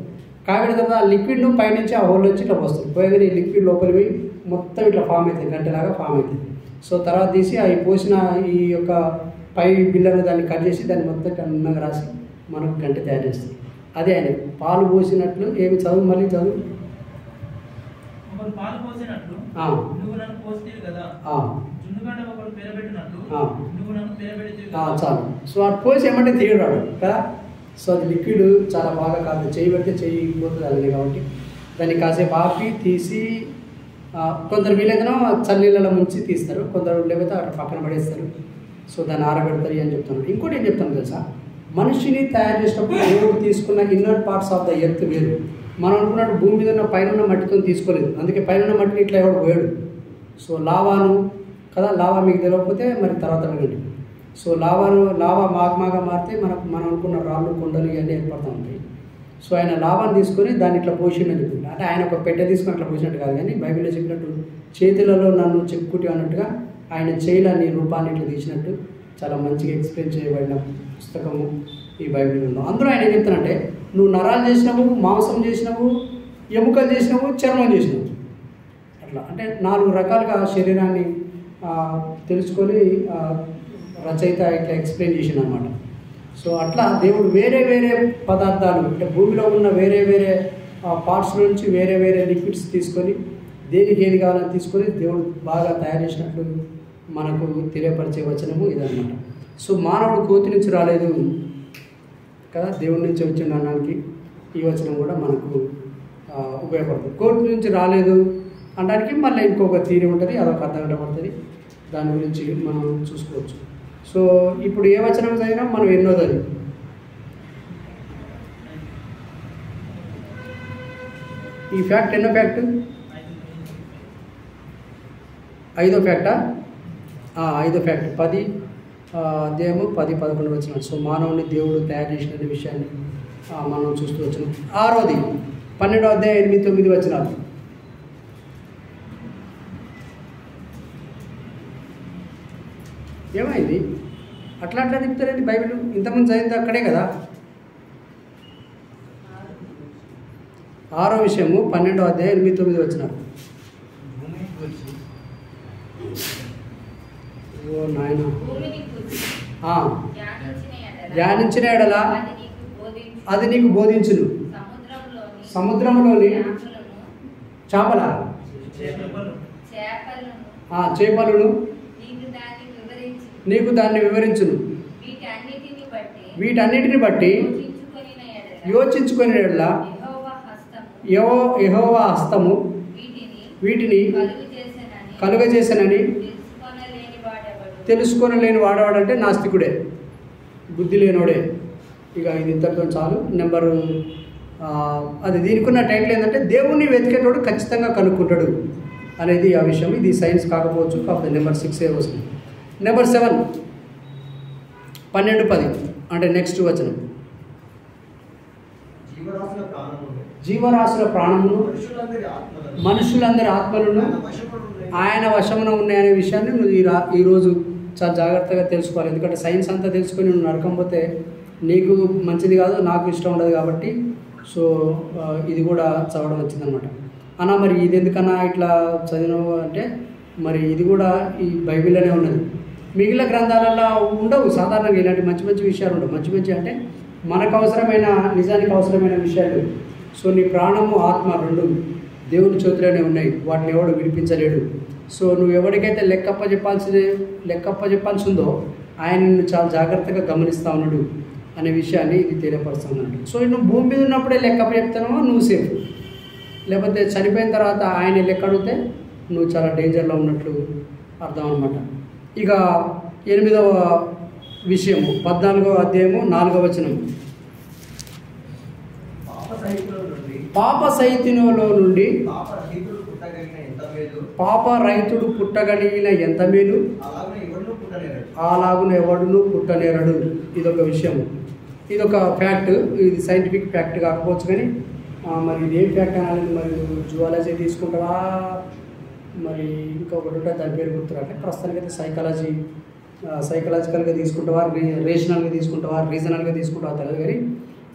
కాగిన తర్వాత ఆ లిక్విడ్ పైనుంచి ఆ హోల్ నుంచి ఇట్లా వస్తుంది పోయగానే ఈ లిక్విడ్ లోపలికి పోయి మొత్తం ఇట్లా ఫామ్ అవుతుంది గంటలాగా ఫామ్ అవుతుంది సో తర్వాత తీసి అవి పోసిన ఈ యొక్క పై బిల్లను దాన్ని కట్ చేసి దాన్ని మొత్తం కన్నగా రాసి మనకు గంట తయారు చేస్తుంది అదే ఆయన పాలు పోసినట్లు ఏమి చదువు మళ్ళీ చదువు ఒకరు పాలు పోసినట్లు ఆ. నువ్వు నన్ను పోస్తేవి కదా ఆ, జున్నుగడ్డ ఒకరు పేరబెట్టినట్లు ఆ. నువ్వు నన్ను పేరబెడితే ఆ, చాలు సో అటు పోసి ఏమంటే తీయడాడు కదా సో అది లిక్విడ్ చాలా బాగా కాదు చేయి పెడితే చేయి పోతుంది అలానే కాబట్టి దాన్ని కాసేపు ఆపి తీసి ఆ, కొందరు వీలైతేనో చన్నీళ్ళలో ముంచి తీస్తారు కొందరు లేకపోతే అక్కడ పక్కన పడేస్తారు సో దాన్ని ఆరబెడతారు అని చెప్తున్నాను ఇంకోటి ఏం చెప్తాను తెలుసా మనిషిని తయారు చేసినప్పుడు దేవుడు తీసుకున్న inner parts of the earth వేరు మనం అనుకున్నట్టు భూమి మీద ఉన్న పైన ఉన్న మట్టితో తీసుకోలేదు అందుకే పైన ఉన్న మట్టిని ఇట్లా ఎవడు పోయాడు సో లావాను కదా లావా మీకు తెలియకపోతే మరి తర్వాత వినండి సో లావాను లావా మాగ్మాగా మారితే మనకు మనం అనుకున్న రాళ్ళు కొండలు ఇవన్నీ ఏర్పడుతూ ఉంటాయి సో ఆయన లావాన్ని తీసుకొని దాన్ని ఇట్లా పోసిండు అని చెప్పిండు అంటే ఆయన ఒక పెట్టె తీసుకొని అట్లా పోసినట్టు కాదు కానీ బైబిల్లో చెప్పినట్టు చేతులలో నన్ను చెక్కుటి అన్నట్టుగా ఆయన చేయలాన్ని రూపాన్ని ఇట్లా తీసినట్టు చాలా మంచిగా ఎక్స్ప్లెయిన్ చేయబడిన పుస్తకము ఈ బైబిల్ ఉందో అందులో ఆయన ఏం చెప్తానంటే నువ్వు నరాలు చేసినావు మాంసం చేసినావు ఎముకలు చేసినావు చర్మం చేసినావు అట్లా అంటే నాలుగు రకాలుగా శరీరాన్ని ఆ, తెలుసుకొని ఆ, రచయిత ఇట్లా ఎక్స్ప్లెయిన్ చేసింది అనమాట సో అట్లా దేవుడు వేరే వేరే పదార్థాలు అంటే భూమిలో ఉన్న వేరే వేరే పార్ట్స్ నుంచి వేరే వేరే లిక్విడ్స్ తీసుకొని దేనికి ఏది కావాలని తీసుకొని దేవుడు బాగా తయారు చేసినట్లు మనకు తెలియపరిచే వచనము ఇదన్నమాట సో మానవుడు కోతి నుంచి రాలేదు కదా దేవుడి నుంచి వచ్చిన అనడానికి ఈ వచనం కూడా మనకు ఆ, ఉపయోగపడుతుంది కోర్టు నుంచి రాలేదు అనడానికి మళ్ళీ ఇంకొక తీరి ఉంటుంది అదొక అర్ధ గంట పడుతుంది దాని గురించి మనం చూసుకోవచ్చు సో ఇప్పుడు ఏ వచనం చదివినా మనం ఎన్నోదని ఈ ఫ్యాక్ట్ ఎన్నో ఫ్యాక్ట్ ఐదో ఫ్యాక్టా ఆ, ఐదో ఫ్యాక్ట్ పది ఆ, అధ్యాయము పది పదకొండు వచ్చిన సో మానవుని దేవుడు తయారు చేసిన విషయాన్ని ఆ, మనం చూస్తూ వచ్చినాం ఆరోది పన్నెండో అధ్యాయం ఎనిమిది తొమ్మిది వచ్చినారు ఏమైంది అట్లా అట్లా తిప్పుతారేంటి బైబిల్ ఇంతకుముందు చదివింది అక్కడే కదా ఆరో విషయము పన్నెండో అధ్యాయం ఎనిమిది తొమ్మిది వచ్చినారు భూమిని కూర్చి ఓ నాయన భూమిని కూర్చి ఆ, ధ్యానించిన ఎడల ధ్యానించిన ఎడల అది నీకు బోధించు. అది నీకు బోధించును సముద్రంలోని సముద్రంలోని చేపలను, చేపల చేపలు చేపలను ఆ చేపలను నీకు దాన్ని వివరించి నీకు దాన్ని వివరించును వీటన్నిటిని బట్టి వీటన్నిటిని బట్టి యోచించుకొనిన ఎడల యోచించుకుని ఎడల యెహోవా హస్తము యహో యహోవా హస్తము వీటిని వీటిని కలుగు చేసెనని కలుగజేసనని తెలుసుకొనలేని వాడెవడు తెలుసుకొనలేని వాడవాడంటే నాస్తికుడే బుద్ధి లేనోడే ఇక ఇది ఇంతటితో చాలు నెంబరు ఆ, అది దీనికి ఉన్న టైటిల్ ఏంటంటే దేవుణ్ణి వెతికేటోడు ఖచ్చితంగా కనుక్కుంటాడు అనేది ఆ విషయం ఇది సైన్స్ కాకపోవచ్చు కాకపోతే నెంబర్ సిక్స్ ఏ వస్తుంది నెంబర్ సెవెన్ పన్నెండు పది అంటే నెక్స్ట్ వచనం జీవరాశుల ప్రాణములు జీవరాశుల ప్రాణమును మనుషులందరి ఆత్మలను మనుషులందరి ఆత్మలను ఆయన వశములో ఉన్నాయి. ఆయన వశమున ఉన్నాయనే విషయాన్ని నువ్వు ఈ రా ఈరోజు చాలా జాగ్రత్తగా తెలుసుకోవాలి ఎందుకంటే సైన్స్ అంతా తెలుసుకొని నువ్వు నరకంపోతే నీకు మంచిది కాదు నాకు ఇష్టం ఉండదు కాబట్టి సో ఆ, ఇది కూడా చదవడం వచ్చిందనమాట అన్న మరి ఇది ఎందుకన్నా ఇట్లా చదివినవు అంటే మరి ఇది కూడా ఈ బైబిల్లోనే ఉన్నది మిగిలిన గ్రంథాలలో ఉండవు సాధారణంగా ఇలాంటి మంచి మంచి విషయాలు ఉండవు మంచి మంచి అంటే మనకు అవసరమైన నిజానికి అవసరమైన విషయాలు సో నీ ప్రాణము ఆత్మ రెండు దేవుని చేతిలోనే ఉన్నాయి వాటిని ఎవడు విడిపించలేడు సో నువ్వు ఎవరికైతే లెక్కప్ప చెప్పాల్సింది లెక్కప్ప చెప్పాల్సి ఉందో ఆయన నిన్ను చాలా జాగ్రత్తగా గమనిస్తూ ఉన్నాడు అనే విషయాన్ని ఇది తెలియపరుస్తున్నాడు సో నువ్వు భూమి మీద ఉన్నప్పుడే లెక్కప్ప చెప్తానో నువ్వు సేఫ్ లేకపోతే చనిపోయిన తర్వాత ఆయన లెక్క అడిగితే నువ్వు చాలా డేంజర్లో ఉన్నట్లు అర్థం అనమాట ఇక ఎనిమిదవ విషయము పద్నాలుగవ అధ్యాయము నాలుగవ వచనం పాప సైతుల నుండి పాప సైతినులో నుండి పాప రహితులు పుట్టగలిగిన ఎంత మేలు పాప రైతుడు పుట్టగలిగిన ఎంత మేలు అలాగే ఎవరినూ పుట్టలేరు అలాగున ఎవడును పుట్టనేరడు ఇదొక విషయం ఇదొక ఫ్యాక్ట్ ఇది సైంటిఫిక్ ఫ్యాక్ట్ కాకపోవచ్చు కానీ ఆ, మరి ఇది ఏం ఫ్యాక్ట్ అనాలి మరి జువాలజీ తీసుకుంటావా మరి ఇంకొకటి ఉంటుంది దాని పేరు గుర్తురాట్లే ప్రస్తుతానికి అయితే సైకాలజీ సైకలాజికల్గా తీసుకుంటావా రీ రేషనల్గా తీసుకుంటావా రీజనల్గా తీసుకుంటావా తెలియదు కానీ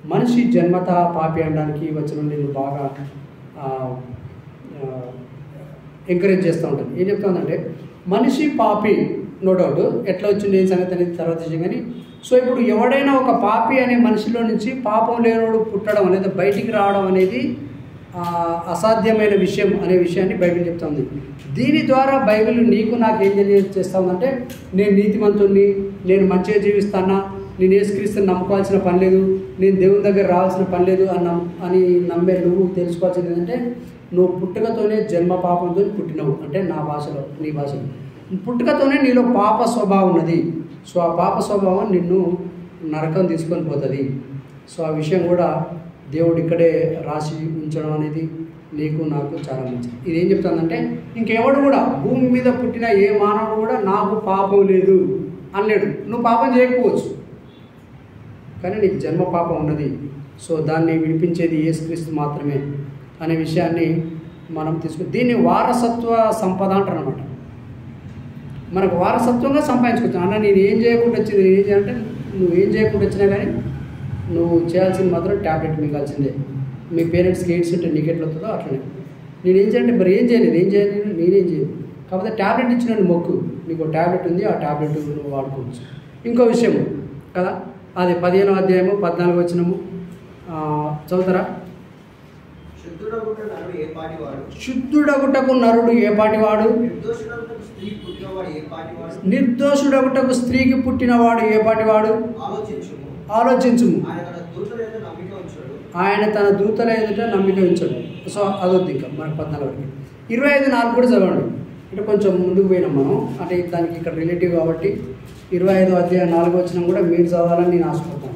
మనిషి జన్మత పాపి అనడానికి వచ్చిన నేను బాగా ఆ, ఆ, ఎంకరేజ్ చేస్తూ ఉంటాను ఏం చెప్తా ఉందంటే మనిషి పాపి నో డౌట్ ఎట్లా వచ్చింది ఏం సంగతి అనేది తర్వాత విషయం కానీ సో ఇప్పుడు ఎవడైనా ఒక పాపి అనే మనిషిలో నుంచి పాపం లేనోడు పుట్టడం అనేది బయటికి రావడం అనేది ఆ, అసాధ్యమైన విషయం అనే విషయాన్ని బైబిల్ చెప్తుంది దీని ద్వారా బైబిల్ నీకు నాకు ఏం తెలియజేస్తా ఉందంటే నేను నీతిమంతుణ్ణి నేను మంచిగా జీవిస్తానా నేను యేసుక్రీస్తుని నమ్ముకోవాల్సిన పని లేదు నేను దేవుని దగ్గర రావాల్సిన పని లేదు అని నమ్ అని నమ్మే నువ్వు తెలుసుకోవాల్సింది ఏంటంటే నువ్వు పుట్టుకతోనే జన్మ పాపంతో పుట్టినవు అంటే నా భాషలో నీ భాషలో పుట్టుకతోనే నీలో పాప స్వభావం ఉన్నది సో ఆ పాప స్వభావం నిన్ను నరకం తీసుకొని పోతుంది సో ఆ విషయం కూడా దేవుడు ఇక్కడే రాసి ఉంచడం అనేది నీకు నాకు చాలా మంచిది ఇది ఏం చెప్తుందంటే ఇంకెవడు కూడా భూమి మీద పుట్టిన ఏ మానవుడు కూడా నాకు పాపం లేదు అనలేడు నువ్వు పాపం చేయకపోవచ్చు కానీ నీకు జన్మ పాపం ఉన్నది సో దాన్ని విడిపించేది యేసుక్రీస్తు మాత్రమే అనే విషయాన్ని మనం తీసుకు దీన్ని వారసత్వ సంపద అంటారు అనమాట మనకు వారసత్వంగా సంపాదించుకోవచ్చు అన్న నేను ఏం చేయకుండా వచ్చింది నేను ఏం చేయాలంటే నువ్వు ఏం చేయకుండా వచ్చినా కానీ నువ్వు చేయాల్సింది మాత్రం ట్యాబ్లెట్ మిగాల్సిందే మీ పేరెంట్స్కి ఎయిడ్స్ ఉంటే నీకు ఎట్లా వస్తుందో అట్లనే నేను ఏం చేయాలంటే మరి ఏం చేయలేదు ఏం చేయలేదు నేనేం చేయను కాకపోతే ట్యాబ్లెట్ ఇచ్చిన మొక్కు నీకు ట్యాబ్లెట్ ఉంది ఆ ట్యాబ్లెట్ నువ్వు వాడుకోవచ్చు ఇంకో విషయం కదా అది పదిహేనో అధ్యాయము పద్నాలుగు వచ్చినము ఆ, చదువుతారా శుద్ధుడగుట నరుడు ఏ పాటి వాడు శుద్ధుడగుటకు నరుడు ఏ పాటివాడు నిర్దోషుడగుటకు స్త్రీ పుట్టినవాడు ఏ పాటి వాడు నిర్దోషుడగుటకు స్త్రీకి పుట్టినవాడు ఏ పాటివాడు ఆలోచించుము ఆలోచించుము ఆయన తన దూతల మీద నమ్మిక ఉంచుడు ఆయన తన దూతల ఎదుట నమ్మిక ఉంచాడు సో అదొద్ది ఇంకా మనకు పద్నాలుగు వరకు ఇరవై ఐదు నాలుగు కూడా చదవండి అంటే కొంచెం ముందుకు పోయినాం మనం అంటే దానికి ఇక్కడ రిలేటివ్ కాబట్టి ఇరవై ఐదు అధ్యాయం నాలుగు వచ్చినా కూడా మీరు చదవాలని నేను ఆశపడతాను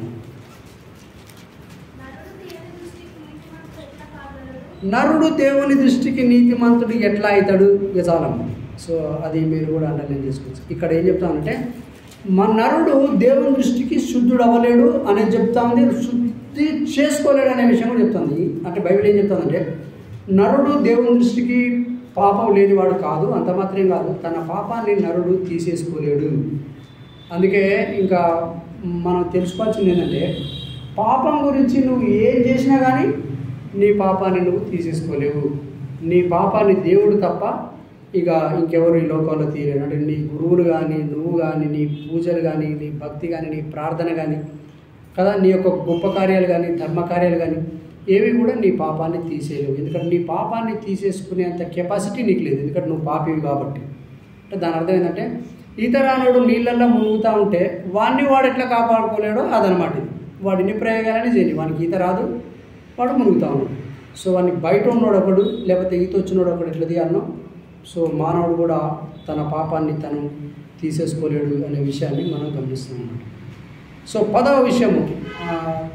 నరుడు దేవుని దృష్టికి నీతిమంతుడు నరుడు దేవుని దృష్టికి నీతిమంతుడు ఎట్లా కాగలడు ఎట్లా అవుతాడు గజాలం సో అది మీరు కూడా అండర్లైన్ చేసుకోవచ్చు ఇక్కడ ఏం చెప్తామంటే మన నరుడు దేవుని దృష్టికి శుద్ధుడు అవ్వలేడు అనేది చెప్తా ఉంది శుద్ధి చేసుకోలేడు అనే విషయం కూడా చెప్తుంది అంటే బైబిల్ ఏం చెప్తుందంటే నరుడు దేవుని దృష్టికి పాపం లేనివాడు కాదు అంత మాత్రం కాదు తన పాపాన్ని నరుడు తీసేసుకోలేడు అందుకే ఇంకా మనం తెలుసుకోవాల్సింది ఏంటంటే పాపం గురించి నువ్వు ఏం చేసినా కానీ నీ పాపాన్ని నువ్వు తీసేసుకోలేవు నీ పాపాన్ని దేవుడు తప్ప ఇక ఇంకెవరు ఈ లోకంలో తీయలేరు అంటే నీ గురువులు కానీ నువ్వు కానీ నీ పూజలు కానీ నీ భక్తి కానీ నీ ప్రార్థన కానీ కదా నీ యొక్క గొప్ప కార్యాలు కానీ ధర్మ కార్యాలు కానీ ఏవి కూడా నీ పాపాన్ని తీసేయలేవు ఎందుకంటే నీ పాపాన్ని తీసేసుకునేంత కెపాసిటీ నీకు లేదు ఎందుకంటే నువ్వు పాపివి కాబట్టి అంటే దాని అర్థం ఏంటంటే ఈతరానుడు నీళ్ళల్లో మునుగుతూ ఉంటే వాడిని వాడు ఎట్లా కాపాడుకోలేడో అదనమాట ఇది వాడు ఇన్ని ప్రయోగాలని చేయని వానికి ఈత రాదు వాడు మునుగుతా ఉన్నాడు సో వాడిని బయట ఉన్నోడు ఒకడు లేకపోతే ఈత వచ్చినోడు ఒకడు ఎట్లా తీయాలనో సో మానవుడు కూడా తన పాపాన్ని తను తీసేసుకోలేడు అనే విషయాన్ని మనం గమనిస్తున్నాం అన్నమాట సో పదవ విషయము ఆ,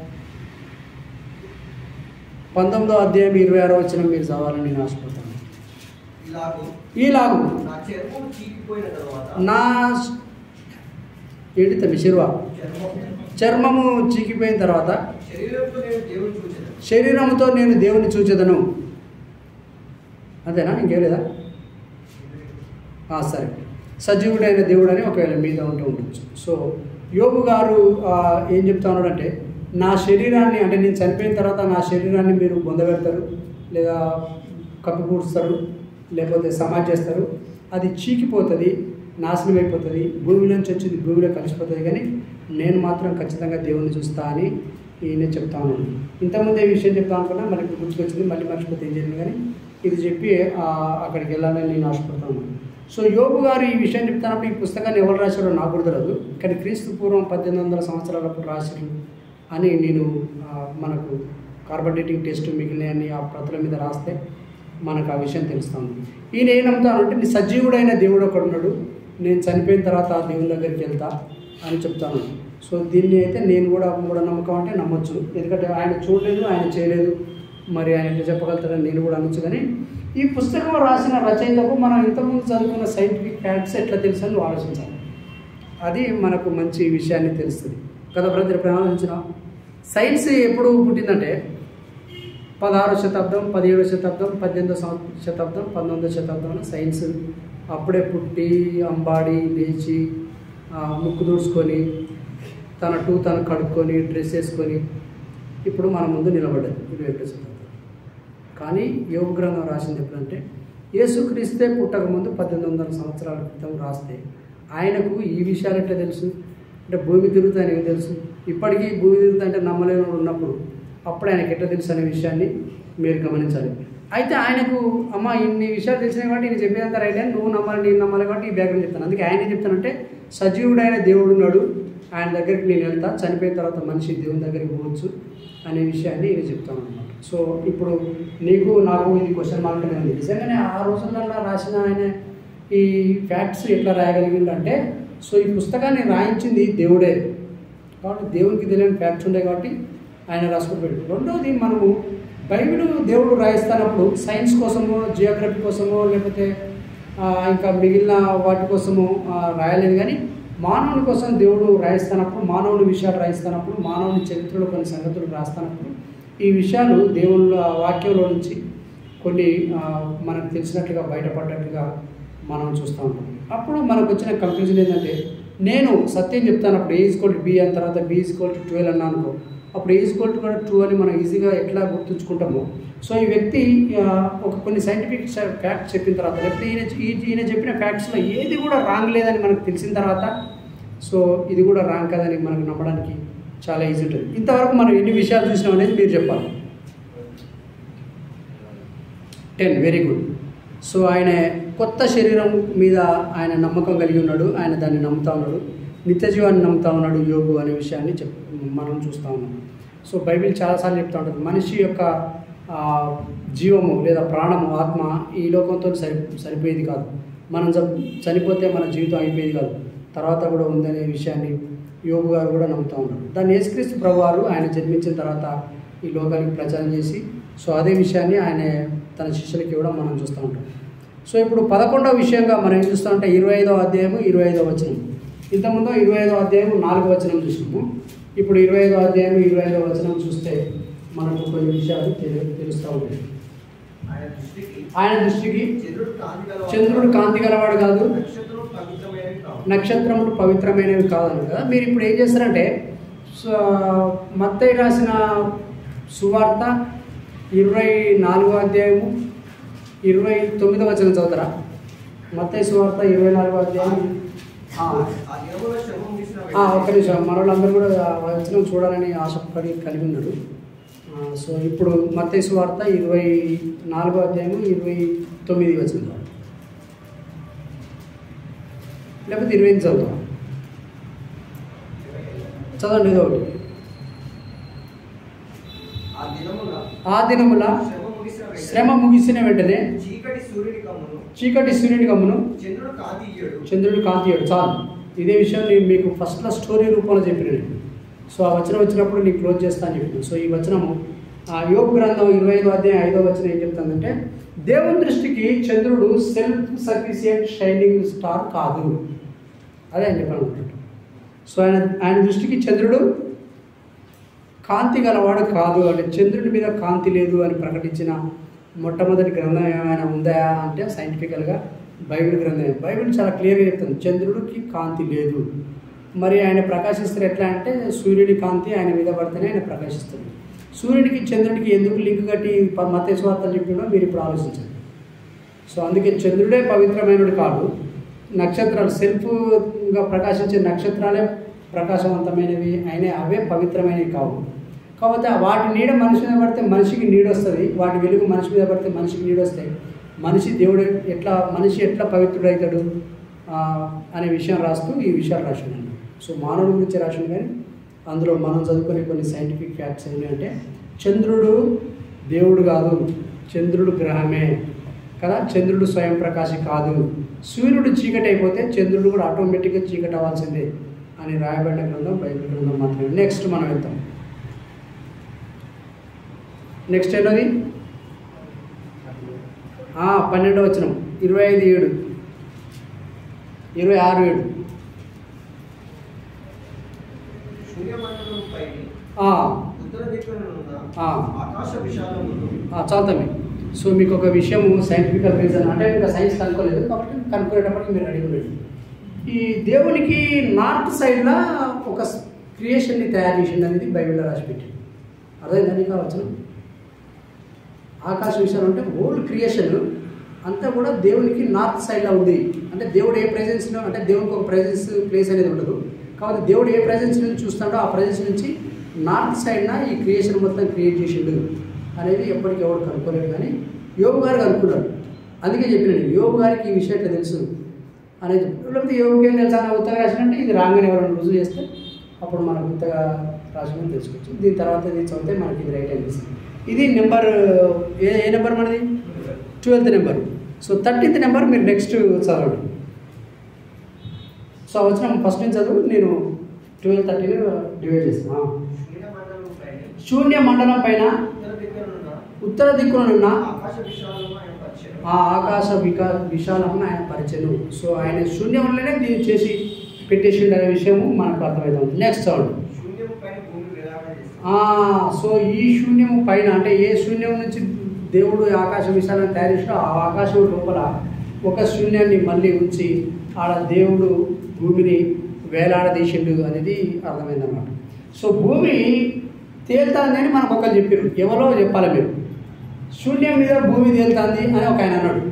పంతొమ్మిదో అధ్యాయం ఇరవై ఆరో వచ్చిన మీరు చదవాలని నేను ఆశపడతాను ఇలాగూ ఈలాగు నా చర్మం చీకిపోయిన తర్వాత నా ఏంటి తమ్మి శిరువా చర్మం చర్మము చీకిపోయిన తర్వాత శరీరంతో నేను దేవుని చూచాను శరీరముతో నేను దేవుని చూచెదను అంతేనా ఇంకేం లేదా ఆ, సరే సజీవుడైన దేవుడు అని ఒకవేళ మీద ఉంటూ ఉండొచ్చు సో యోగు గారు ఆ, ఏం చెప్తా ఉన్నాడంటే నా శరీరాన్ని అంటే నేను చనిపోయిన తర్వాత నా శరీరాన్ని మీరు బొందబెడతారు లేదా కప్పిపూడుస్తారు లేకపోతే సమాజ్ చేస్తారు అది చీకిపోతుంది నాశనం అయిపోతుంది భూమిలోంచి వచ్చింది భూమిలో కలిసిపోతుంది కానీ నేను మాత్రం ఖచ్చితంగా దేవుణ్ణి చూస్తా అని ఈయన చెప్తా ఉన్నాను ఇంతకుముందు ఏ విషయం చెప్తా అనుకున్నా మళ్ళీ ఇప్పుడు గుర్తుకొచ్చింది మళ్ళీ మర్చిపోతే ఏం జరిగింది కానీ ఇది చెప్పి ఆ, అక్కడికి వెళ్ళాలని నేను ఆశపడతా ఉన్నాను సో యోగు గారు ఈ విషయం చెప్తున్నప్పుడు ఈ పుస్తకాన్ని ఎవరు రాశారో నాకు కూడా తెలియదు కానీ క్రీస్తు పూర్వం పద్దెనిమిది వందల సంవత్సరాలప్పుడు రాశారు అని నేను ఆ, మనకు కార్బన్ డేటింగ్ టెస్ట్ మిగిలినవన్నీ ఆ ప్రతుల మీద రాస్తే మనకు ఆ విషయం తెలుస్తుంది ఈయన ఏం నమ్ముతానంటే నీ సజీవుడైన దేవుడు ఒకడు ఉన్నాడు నేను చనిపోయిన తర్వాత ఆ దేవుని దగ్గరికి వెళ్తా అని చెప్తాను సో దీన్ని అయితే నేను కూడా మూఢనమ్మకం అంటే నమ్మొచ్చు ఎందుకంటే ఆయన చూడలేదు ఆయన చేయలేదు మరి ఆయన ఎట్లా చెప్పగలుగుతారని నేను కూడా అనొచ్చు కానీ ఈ పుస్తకం రాసిన రచయితకు మనం ఇంతకుముందు చదువుకున్న సైంటిఫిక్ ఫ్యాక్ట్స్ ఎట్లా తెలుసు అని నువ్వు ఆలోచించాలి అది మనకు మంచి విషయాన్ని తెలుస్తుంది కదా బ్రదర్ ఇప్పుడు ఆలోచించిన సైన్స్ ఎప్పుడు పుట్టిందంటే పదహారో శతాబ్దం పదిహేడో శతాబ్దం పద్దెనిమిదో సంవ- శతాబ్దం పంతొమ్మిదో శతాబ్దంలో సైన్స్ అప్పుడే పుట్టి అంబాడి లేచి ఆ, ముక్కు దూడ్చుకొని తన టూ తను కడుక్కొని డ్రెస్ వేసుకొని ఇప్పుడు మన ముందు నిలబడ్డది ఇరవై ఒకటో శతాబ్దం కానీ యోగ గ్రంథం రాసింది ఎప్పుడంటే యేసుక్రీస్తే పుట్టక ముందు పద్దెనిమిది వందల సంవత్సరాల క్రితం రాస్తే ఆయనకు ఈ విషయాలు ఎట్లా తెలుసు అంటే భూమి తిరుగుతాయని ఏం తెలుసు ఇప్పటికీ భూమి తిరుగుతా అంటే నమ్మలేని వాడు ఉన్నప్పుడు అప్పుడు ఆయనకి ఎట్లా తెలుసు అనే విషయాన్ని మీరు గమనించాలి అయితే ఆయనకు అమ్మ ఇన్ని విషయాలు తెలిసినాయి కాబట్టి నేను చెప్పేదంతా రైట్ అని నువ్వు నమ్మాలి నేను నమ్మాలి కాబట్టి ఈ బ్యాక్గ్రౌండ్ చెప్తాను అందుకే ఆయన ఏం చెప్తానంటే సజీవుడైన దేవుడు ఉన్నాడు ఆయన దగ్గరికి నేను వెళ్తా చనిపోయిన తర్వాత మనిషి దేవుని దగ్గరికి పోవచ్చు అనే విషయాన్ని నేను చెప్తాను అనమాట సో ఇప్పుడు నీకు నాకు ఇది క్వశ్చన్ మార్క్ అనేది ఉంది నిజంగానే ఆ రోజులలో రాసిన ఆయన ఈ ఫ్యాక్ట్స్ ఎట్లా రాయగలిగిందంటే సో ఈ పుస్తకాన్ని రాయించింది దేవుడే కాబట్టి దేవునికి తెలియని ఫ్యాక్ట్స్ ఉండే కాబట్టి ఆయన రాసుకుని పెట్టాడు రెండవది మనము బైబిల్ దేవుడు రాయిస్తున్నప్పుడు సైన్స్ కోసమో జియోగ్రఫీ కోసమో లేకపోతే ఆ, ఇంకా మిగిలిన వాటి కోసము ఆ, రాయలేదు కానీ మానవుని కోసం దేవుడు రాయిస్తున్నప్పుడు మానవుని విషయాలు రాయిస్తున్నప్పుడు మానవుని చరిత్రలో కొన్ని సంగతులు రాస్తున్నప్పుడు ఈ విషయాలు దేవుళ్ళ వాక్యంలో నుంచి కొన్ని ఆ, మనకు తెలిసినట్లుగా బయటపడ్డట్టుగా మనం చూస్తూ ఉంటాం అప్పుడు మనకు వచ్చిన కంక్లూజన్ ఏంటంటే నేను సత్యం చెప్తాను అప్పుడు ఏ ఈజ్కోల్ బి అన్న తర్వాత బి ఈజ్కోల్ టు ట్వెల్వ్ అన్నా అనుకో అప్పుడు ఏ ఈజ్కోల్ టు కూడా ట్రూ అని మనం ఈజీగా ఎట్లా గుర్తుంచుకుంటామో సో ఈ వ్యక్తి ఆ, ఒక కొన్ని సైంటిఫిక్ ఫ్యాక్ట్స్ చెప్పిన తర్వాత లేకపోతే ఈయన ఈ- ఈయన చెప్పిన ఫ్యాక్ట్స్లో ఏది కూడా రాంగ్ లేదని మనకు తెలిసిన తర్వాత సో ఇది కూడా రాంగ్ కదని మనకు నమ్మడానికి చాలా ఈజీ ఉంటుంది ఇంతవరకు మనం ఎన్ని విషయాలు చూసినాం అనేది మీరు చెప్పాలి టెన్ వెరీ గుడ్ సో ఆయన కొత్త శరీరం మీద ఆయన నమ్మకం కలిగి ఉన్నాడు ఆయన దాన్ని నమ్ముతా ఉన్నాడు నిత్య జీవాన్ని నమ్ముతా ఉన్నాడు యోగు అనే విషయాన్ని చెప్ మనం చూస్తూ ఉన్నాం సో బైబిల్ చాలాసార్లు చెప్తా ఉంటుంది మనిషి యొక్క ఆ, జీవము లేదా ప్రాణము ఆత్మ ఈ లోకంతో సరి సరిపోయేది కాదు మనం చ- చనిపోతే మన జీవితం అయిపోయేది కాదు తర్వాత కూడా ఉందనే విషయాన్ని యోగు గారు కూడా నమ్ముతూ ఉన్నారు దాన్ని యేసుక్రీస్తు ప్రభు వారు ఆయన జన్మించిన తర్వాత ఈ లోకానికి ప్రచారం చేసి సో అదే విషయాన్ని ఆయన తన శిష్యులకి ఇవ్వడం మనం చూస్తూ ఉంటాం సో ఇప్పుడు పదకొండవ విషయంగా మనం ఏం చూస్తామంటే ఇరవై ఐదవ అధ్యాయము ఇరవై ఐదవ వచనం ఇంతకుముందు ఇరవై ఐదవ అధ్యాయం నాలుగో వచనం చూసినాము ఇప్పుడు ఇరవై ఐదవ అధ్యాయం ఇరవై ఐదవ వచనం చూస్తే మనకు కొన్ని విషయాలు తెలు తెలుస్తూ ఉంటాయి ఆయన దృష్టికి ఆయన దృష్టికి చంద్రుడు కాంతి గలవాడు చంద్రుడు కాంతి గలవాడు కాదు నక్షత్రం పవిత్రమైనవి కావు నక్షత్రములు పవిత్రమైనవి కాదని కదా మీరు ఇప్పుడు ఏం చేస్తారంటే సో, మత్తయి రాసిన సువార్త ఇరవై నాలుగో అధ్యాయము ఇరవై తొమ్మిదో వచనం చదువుతారా మత్తయి సువార్త ఇరవై నాలుగో అధ్యాయం ఆ, ఆ దినములో శవం తీసిన ఆ, ఒక్క నిమిషం మన వాళ్ళందరూ కూడా ఆ వచనం చూడాలని ఆసక్తి కలిగి ఉన్నారు ఆ, సో ఇప్పుడు మత్తయి సువార్త ఇరవై నాలుగో అధ్యాయము ఇరవై తొమ్మిది వచనం లేకపోతే ఇరవై ఎనిమిది చదువుతాం చదవండి ఏదో ఒకటి ఆ దినమున ఆ దినముల శ్రమ ముగిసిన వెంటనే శ్రమ ముగిసిన వెంటనే చీకటి సూర్యుని కమ్మును చీకటి సూర్యుని గమ్మును చంద్రుడు కాంతి ఇయ్యడు చంద్రుడు కాంతియుడు చాలు ఇదే విషయం నేను మీకు ఫస్ట్లో స్టోరీ రూపంలో చెప్పిన నేను. సో ఆ వచనం వచ్చినప్పుడు నీకు క్లోజ్ చేస్తా అని చెప్పిన సో ఈ వచనము ఆ యోగ గ్రంథం ఇరవై ఐదో అధ్యాయం ఐదో వచనం ఏం చెప్తుందంటే దేవుని దృష్టికి చంద్రుడు సెల్ఫ్ సఫిషియంట్ షైనింగ్ స్టార్ కాదు అదే ఆయన చెప్పాలనుకుంటున్నాడు సో ఆయన ఆయన దృష్టికి చంద్రుడు కాంతి గలవాడు కాదు అంటే చంద్రుడి మీద కాంతి లేదు అని ప్రకటించిన మొట్టమొదటి గ్రంథం ఏమైనా ఉందా అంటే సైంటిఫికల్గా బైబిల్ గ్రంథం బైబిల్ చాలా క్లియర్గా చెప్తుంది చంద్రుడికి కాంతి లేదు మరి ఆయన ప్రకాశిస్తారు ఎట్లా అంటే సూర్యుడి కాంతి ఆయన మీద పడితేనే ఆయన ప్రకాశిస్తుంది సూర్యుడికి చంద్రుడికి ఎందుకు లింక్ కట్టి మతేశ్వార్తలు చెప్పిండో మీరు ఇప్పుడు ఆలోచించండి సో అందుకే చంద్రుడే పవిత్రమైనడు కాదు నక్షత్రాలు సెల్ఫ్గా ప్రకాశించే నక్షత్రాలే ప్రకాశవంతమైనవి అయినా అవే పవిత్రమైనవి కావు కాకపోతే వాటి నీడ మనిషి మీద పడితే మనిషికి నీడ వస్తుంది వాటి వెలుగు మనిషి మీద పడితే మనిషికి నీడ వస్తాయి మనిషి దేవుడు ఎట్లా మనిషి ఎట్లా పవిత్రుడవుతాడు ఆ, అనే విషయం రాస్తూ ఈ విషయాలు రాసిండు సో మానవుడి గురించి రాసిండు కానీ అందులో మనం చదువుకునే కొన్ని సైంటిఫిక్ ఫ్యాక్ట్స్ ఏంటంటే చంద్రుడు దేవుడు కాదు చంద్రుడు గ్రహమే కదా చంద్రుడు స్వయం ప్రకాశి కాదు సూర్యుడు చీకటి అయిపోతే చంద్రుడు కూడా ఆటోమేటిక్గా చీకటి అవ్వాల్సిందే అని రాయబడిన గ్రంథం బైబిల్ గ్రంథం మాత్రమే నెక్స్ట్ మనం వెళ్తాం నెక్స్ట్ ఏంటది ఆ, పన్నెండవ వచనం ఇరవై ఐదు ఏడు ఇరవై ఆరు ఏడు సూర్యమండలం పైని ఆ, ఉత్తర దిక్కునున్న ఆ. ఆకాశ విశాలమును ఆ, చాలుతామే సో మీకు ఒక విషయము సైంటిఫికల్ రీజన్ అంటే ఇంకా సైన్స్ కనుక్కోలేదు కాబట్టి కనుక్కునేటప్పటికి మీరు అడిగి ఉండండి ఈ దేవునికి నార్త్ సైడ్లో ఒక క్రియేషన్ని తయారు చేసింది అనేది బైబిల్లో రాసి పెట్టింది అర్థమైందా నీకు వచ్చిన ఆకాశ విషయాలు అంటే ఓల్డ్ క్రియేషన్ అంతా కూడా దేవునికి నార్త్ సైడ్లో ఉంది అంటే దేవుడు ఏ ప్రెజెన్స్లో అంటే దేవునికి ఒక ప్రెజెన్స్ ప్లేస్ అనేది ఉండదు కాబట్టి దేవుడు ఏ ప్రెజెన్స్ నుంచి చూస్తాడో ఆ ప్రెజెన్స్ నుంచి నార్త్ సైడ్న ఈ క్రియేషన్ మొత్తం క్రియేట్ చేసిండు అనేది ఎప్పటికీ ఎవరు కనుక్కోలేడు కానీ యోగు గారు కనుక్కున్నారు అందుకే చెప్పినాను యోగు గారికి ఈ విషయం ఎట్లా తెలుసు అనేది లేకపోతే యోగుకి ఏం తెలుసా అని ఉత్తగా రాసినట్టే ఇది రాగానే ఎవరైనా రుజువు చేస్తే అప్పుడు మనకు ఉత్తగా రాసిన తెలుసుకోవచ్చు దీని తర్వాత ఇది చదివితే మనకి ఇది రైట్ అనిపిస్తుంది ఇది నెంబర్ ఏ ఏ నెంబర్ మనది twelfth number so thirteenth number మీరు నెక్స్ట్ చదవండి సో వచ్చిన ఫస్ట్ నుంచి చదువు నేను ట్వెల్వ్ థర్టీని డివైడ్ చేస్తాను క్షీణమండలంపై శూన్య మండలం పైన ఉత్తర దిక్కునున్న ఉత్తర దిక్కునున్న ఆకాశ విశాలము ఆయన పరిచయం ఆ ఆకాశ వికా విశాలమును ఆయన పరిచయం సో ఆయన శూన్యంలోనే దీన్ని చేసి పెట్టేసిండు అనే విషయము మనకు అర్థమవుతుంది నెక్స్ట్ చదవండి శూన్యము పైన భూమి విరామం చేస్తుంది ఆ, సో ఈ శూన్యము పైన అంటే ఏ శూన్యం నుంచి దేవుడు ఆకాశ విశాలను తయారు చేసినా ఆ ఆకాశం లోపల ఒక శూన్యాన్ని మళ్ళీ ఉంచి ఆడ దేవుడు భూమిని వేలాడదీసిండు అనేది అర్థమైందన్నమాట సో భూమి తేలుతుంది అని మనకు ఒకరు చెప్పారు ఎవరో చెప్పాలి మీరు శూన్యం మీద భూమి తేలుతుంది అని ఒక ఆయన అన్నాడు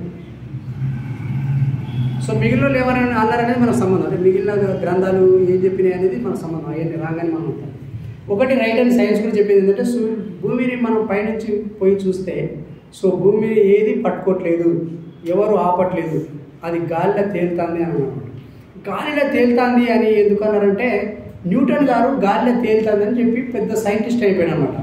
సో మిగిలిన ఎవరైనా అన్నారనేది మన సంబంధం అంటే మిగిలిన గ్రంథాలు ఏం చెప్పినాయి అనేది మన సంబంధం అవన్నీ రాగానే మనం ఉంటాం ఒకటి రైట్ అని సైన్స్ కూడా చెప్పేది ఏంటంటే సూ భూమిని మనం పైనుంచి పోయి చూస్తే సో భూమిని ఏది పట్టుకోవట్లేదు ఎవరు ఆపట్లేదు అది గాలిలో తేలుతుంది అని అన్నమాట గాలిలో తేలుతుంది అని ఎందుకు అన్నారంటే న్యూటన్ గారు గాలిలో తేలుతుంది అని చెప్పి పెద్ద సైంటిస్ట్ అయిపోయాడు అనమాట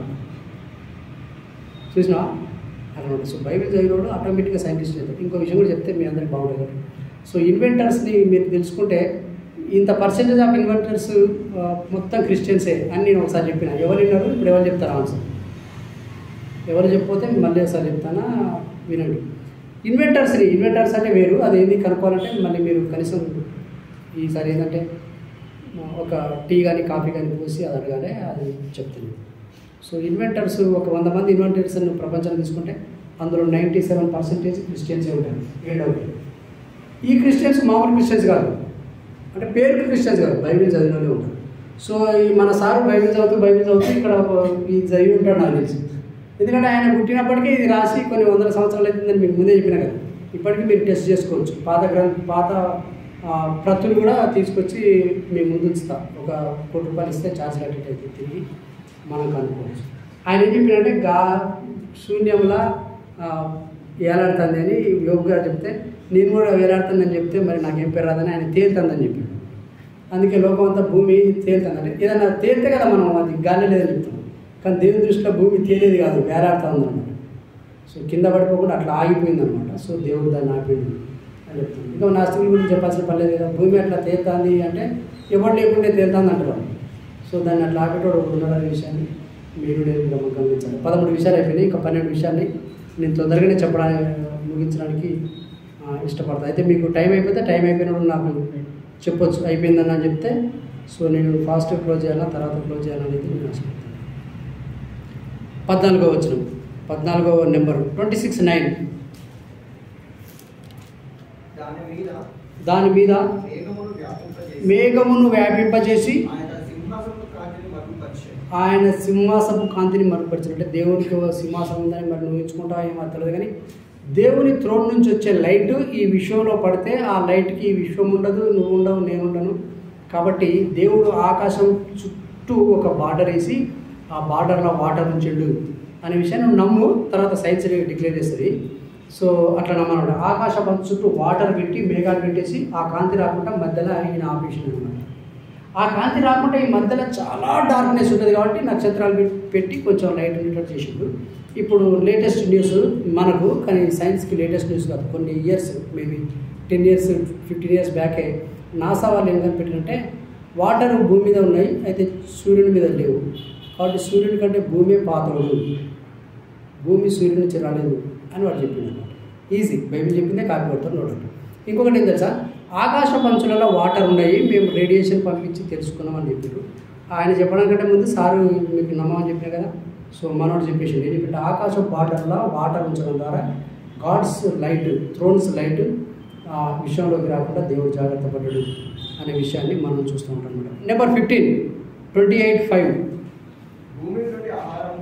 చూసినా అనమాట సో బైబిల్ చదివినోడు ఆటోమేటిక్గా సైంటిస్ట్ అవుతాడు ఇంకో విషయం కూడా చెప్తే మీ అందరికి బాగుంటుంది కదా సో ఇన్వెంటర్స్ని మీరు తెలుసుకుంటే ఇంత పర్సెంటేజ్ ఆఫ్ ఇన్వెంటర్స్ మొత్తం క్రిస్టియన్సే అని నేను ఒకసారి చెప్పిన ఎవరు విన్నారు ఇప్పుడు ఎవరు చెప్తారు ఆన్సర్ ఎవరు చెప్పితే మళ్ళీ ఒకసారి చెప్తానా వినండి ఇన్వెంటర్స్ని ఇన్వెంటర్స్ అంటే వేరు అది ఏంది కనుక్కోవాలంటే మళ్ళీ మీరు కనీసం ఈసారి ఏంటంటే ఒక టీ కానీ కాఫీ కానీ పోసి అది అడగాలి అది చెప్తుంది సో ఇన్వెంటర్స్ ఒక వంద మంది ఇన్వెంటర్స్ ప్రపంచాన్ని తీసుకుంటే అందులో నైంటీ సెవెన్ పర్సెంటేజ్ క్రిస్టియన్సే ఉంటారు ఏడో ఈ క్రిస్టియన్స్ మామూలు క్రిస్టియన్స్ కాదు అంటే పేరుకి క్రిస్టియన్స్ కాదు బైబిల్ చదివిన వాళ్ళే ఉంటారు సో ఈ మన సార్ బైబిల్ చదువుతూ బైబిల్ చదువుతూ ఇక్కడ ఒక- ఈ చదివి ఉంటాడు నాకు తెలిసి ఎందుకంటే ఆయన పుట్టినప్పటికీ ఇది రాసి కొన్ని వందల సంవత్సరాలు అవుతుందని మీకు ముందే చెప్పిన కదా ఇప్పటికీ మీరు టెస్ట్ చేసుకోవచ్చు పాత గ్రంథ పాత ఆ, ప్రతులు కూడా తీసుకొచ్చి మీ ముందు ఉంచుతా ఒక కోటి రూపాయలు ఇస్తే ఛార్జ్ కట్టేట్ అయితే తిరిగి మనం కనుక్కోవచ్చు ఆయన ఏం చెప్పినంటే గా శూన్యంలా ఆ, వేలాడుతుంది అని యోగ్ గారు చెప్తే నేను కూడా వేలాడుతుందని చెప్తే మరి నాకేం పేరు రాదని ఆయన తేలుతుందని చెప్పాడు అందుకే లోకం అంతా భూమి తేలుతుందండి ఏదైనా తేలితే కదా మనం అది గాలి లేదని చెప్తాం కానీ దేవుని దృష్టిలో భూమి తేలేది కాదు వేలాడుతూ ఉందన్నమాట సో కింద పడిపోకుండా అట్లా ఆగిపోయింది అనమాట సో దేవుడు దాన్ని ఆపింది అని చెప్తాను ఇంకా నాస్తికుల గురించి చెప్పాల్సిన పర్లేదు కదా భూమి అట్లా తేలుతుంది అంటే ఎవరు లేకుంటే తేలుతుంది అంటారు సో దాన్ని అట్లా ఆపేటోడు ఒకడు ఉన్నాడనే విషయాన్ని మీరు నేను గమ- గమనించాలి పదమూడు విషయాలు అయిపోయినాయి ఇంకా పన్నెండు విషయాన్ని నేను తొందరగానే చెప్పడానికి ముగించడానికి ఆ, ఇష్టపడతాను అయితే మీకు టైం అయిపోతే టైం అయిపోయినప్పుడు నాకు చెప్పొచ్చు అయిపోయిందని అని చెప్తే సో నేను ఫాస్ట్ క్లోజ్ చేయాలా తర్వాత క్లోజ్ చేయాలనేది నేను ఆశపడతాను పద్నాలుగో వచ్చిన పద్నాలుగో నెంబర్ ట్వంటీ సిక్స్ నైన్ దాని మీద దాని మీద మేఘమును వ్యాపింపజేసి మేఘమును వ్యాపింపజేసి ఆయన సింహాసనము కాంతిని మరుగుపరిచాడు ఆయన సింహాసపు కాంతిని మరుగుపరిచాడు అంటే దేవునికి ఒక సింహాసనం ఉందని మరి నువ్వు ఎంచుకుంటావా ఏమో తెలియదు కానీ దేవుని త్రోన్ నుంచి వచ్చే లైట్ ఈ విశ్వంలో పడితే ఆ లైట్కి ఈ విశ్వం ఉండదు నువ్వు ఉండవు నేను ఉండను కాబట్టి దేవుడు ఆకాశం చుట్టూ ఒక బార్డర్ వేసి ఆ బార్డర్లో వాటర్ ఉంచాడు అనే విషయాన్ని నువ్వు నమ్ము తర్వాత సైన్స్ డిక్లేర్ చేస్తుంది సో అట్లా నమ్మనమాట ఆకాశ పంచు చుట్టూ వాటర్ పెట్టి మేఘాలు పెట్టేసి ఆ కాంతి రాకుండా మధ్యలో ఆయన ఆపేషన్ అనమాట ఆ కాంతి రాకుండా ఈ మధ్యలో చాలా డార్క్నెస్ ఉంటుంది కాబట్టి నక్షత్రాలు పెట్- పెట్టి కొంచెం లైట్ ఉండేటట్టు చేసిండు ఇప్పుడు లేటెస్ట్ న్యూస్ మనకు కానీ సైన్స్కి లేటెస్ట్ న్యూస్ కాదు కొన్ని years maybe ten years fifteen years బ్యాకే నాసా వాళ్ళు ఏం కనిపెట్టారంటే వాటర్ భూమి మీద ఉన్నాయి అయితే సూర్యుని మీద లేవు కాబట్టి సూర్యుని కంటే భూమి పాతడు భూమి సూర్యుని నుంచి రాలేదు అని వాడు చెప్పిండు అనమాట ఈజీ బైబిల్ చెప్పిందే కాపీ కొడతారు నోడండి ఇంకొకటి ఏం తెలుసా ఆకాశ పంచులలో వాటర్ ఉన్నాయి మేము రేడియేషన్ పంపించి తెలుసుకున్నామని చెప్పారు ఆయన చెప్పడం కంటే ముందు సారు మీకు నమ్మమని చెప్పినా కదా సో మనోడు చెప్పేసి ఏం చెప్పంటే ఆకాశ బార్డర్లో వాటర్ ఉంచడం ద్వారా గాడ్స్ లైట్ థ్రోన్స్ లైట్ ఆ విషయంలోకి రాకుండా దేవుడు జాగ్రత్త పడ్డాడు అనే విషయాన్ని మనం చూస్తూ ఉంటాం అనమాట number fifteen twenty eight five భూమి నుండి ఆహారం పుట్టును